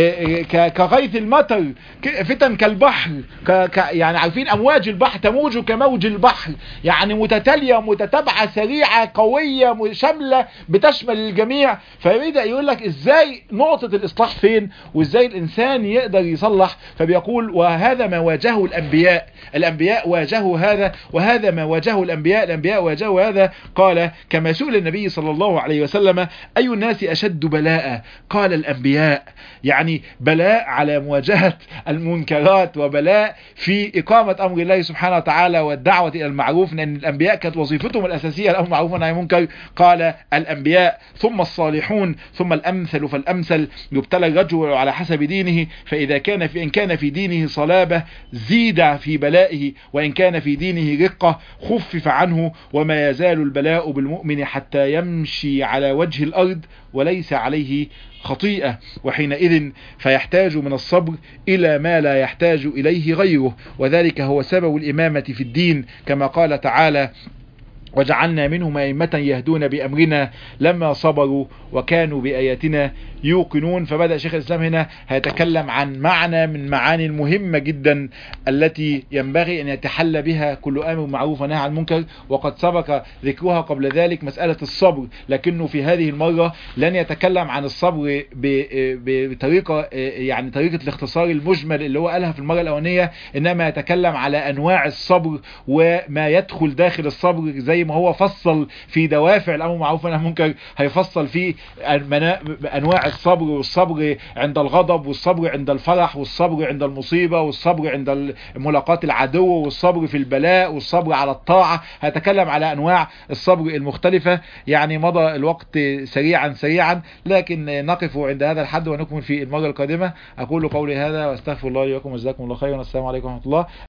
كغيث المطر فتن كالبحر ك يعني عارفين امواج البحر تموج كموج البحر يعني متتالية متتابعة سريعة قوية شاملة بتشمل الجميع فيبدأ يقول لك ازاي نقطة الاصلاح فين وازاي الانسان يقدر يصلح فبيقول وهذا ما واجهه الانبياء الانبياء واجهوا هذا وهذا ما واجهه الانبياء الانبياء واجهوا هذا قال كما سئل النبي صلى الله عليه وسلم اي الناس اشد بلاء قال الانبياء يعني بلاء على مواجهة المنكرات وبلاء في إقامة أمر الله سبحانه وتعالى والدعوة إلى المعروف لأن الأنبياء كانت وظيفتهم الأساسية الأمر معروف والنهي منكر قال الأنبياء ثم الصالحون ثم الأمثل فالأمثل يبتلى الرجل على حسب دينه فإذا كان في إن كان في دينه صلابة زيد في بلائه وإن كان في دينه رقة خفف عنه وما يزال البلاء بالمؤمن حتى يمشي على وجه الأرض وليس عليه خطيئة وحينئذ فيحتاج من الصبر إلى ما لا يحتاج إليه غيره وذلك هو سبب الإمامة في الدين كما قال تعالى وجعلنا منهم أئمة يهدون بأمرنا لما صبروا وكانوا بآياتنا يوقنون فبدأ شيخ الإسلام هنا هيتكلم عن معنى من معاني المهمة جدا التي ينبغي أن يتحلى بها كل آمر معروف ونهى عن المنكر وقد سبق ذكرها قبل ذلك مسألة الصبر لكنه في هذه المرة لن يتكلم عن الصبر بطريقة يعني طريقة الاختصار المجمل اللي هو قالها في المرة الأولانية إنما يتكلم على أنواع الصبر وما يدخل داخل الصبر زي ما هو فصل في دوافع الأمر معروف ونهى عن المنكر هيفصل في أنواع الصبر والصبر عند الغضب والصبر عند الفرح والصبر عند المصيبة والصبر عند ملاقاة العدو والصبر في البلاء والصبر على الطاعة هتكلم على أنواع الصبر المختلفة يعني مضى الوقت سريعا سريعا لكن نقف عند هذا الحد ونكمل في المرة القادمة أقول قولي هذا واستغفر الله لي ولكم وجزاكم الله خيرا والسلام عليكم ورحمة الله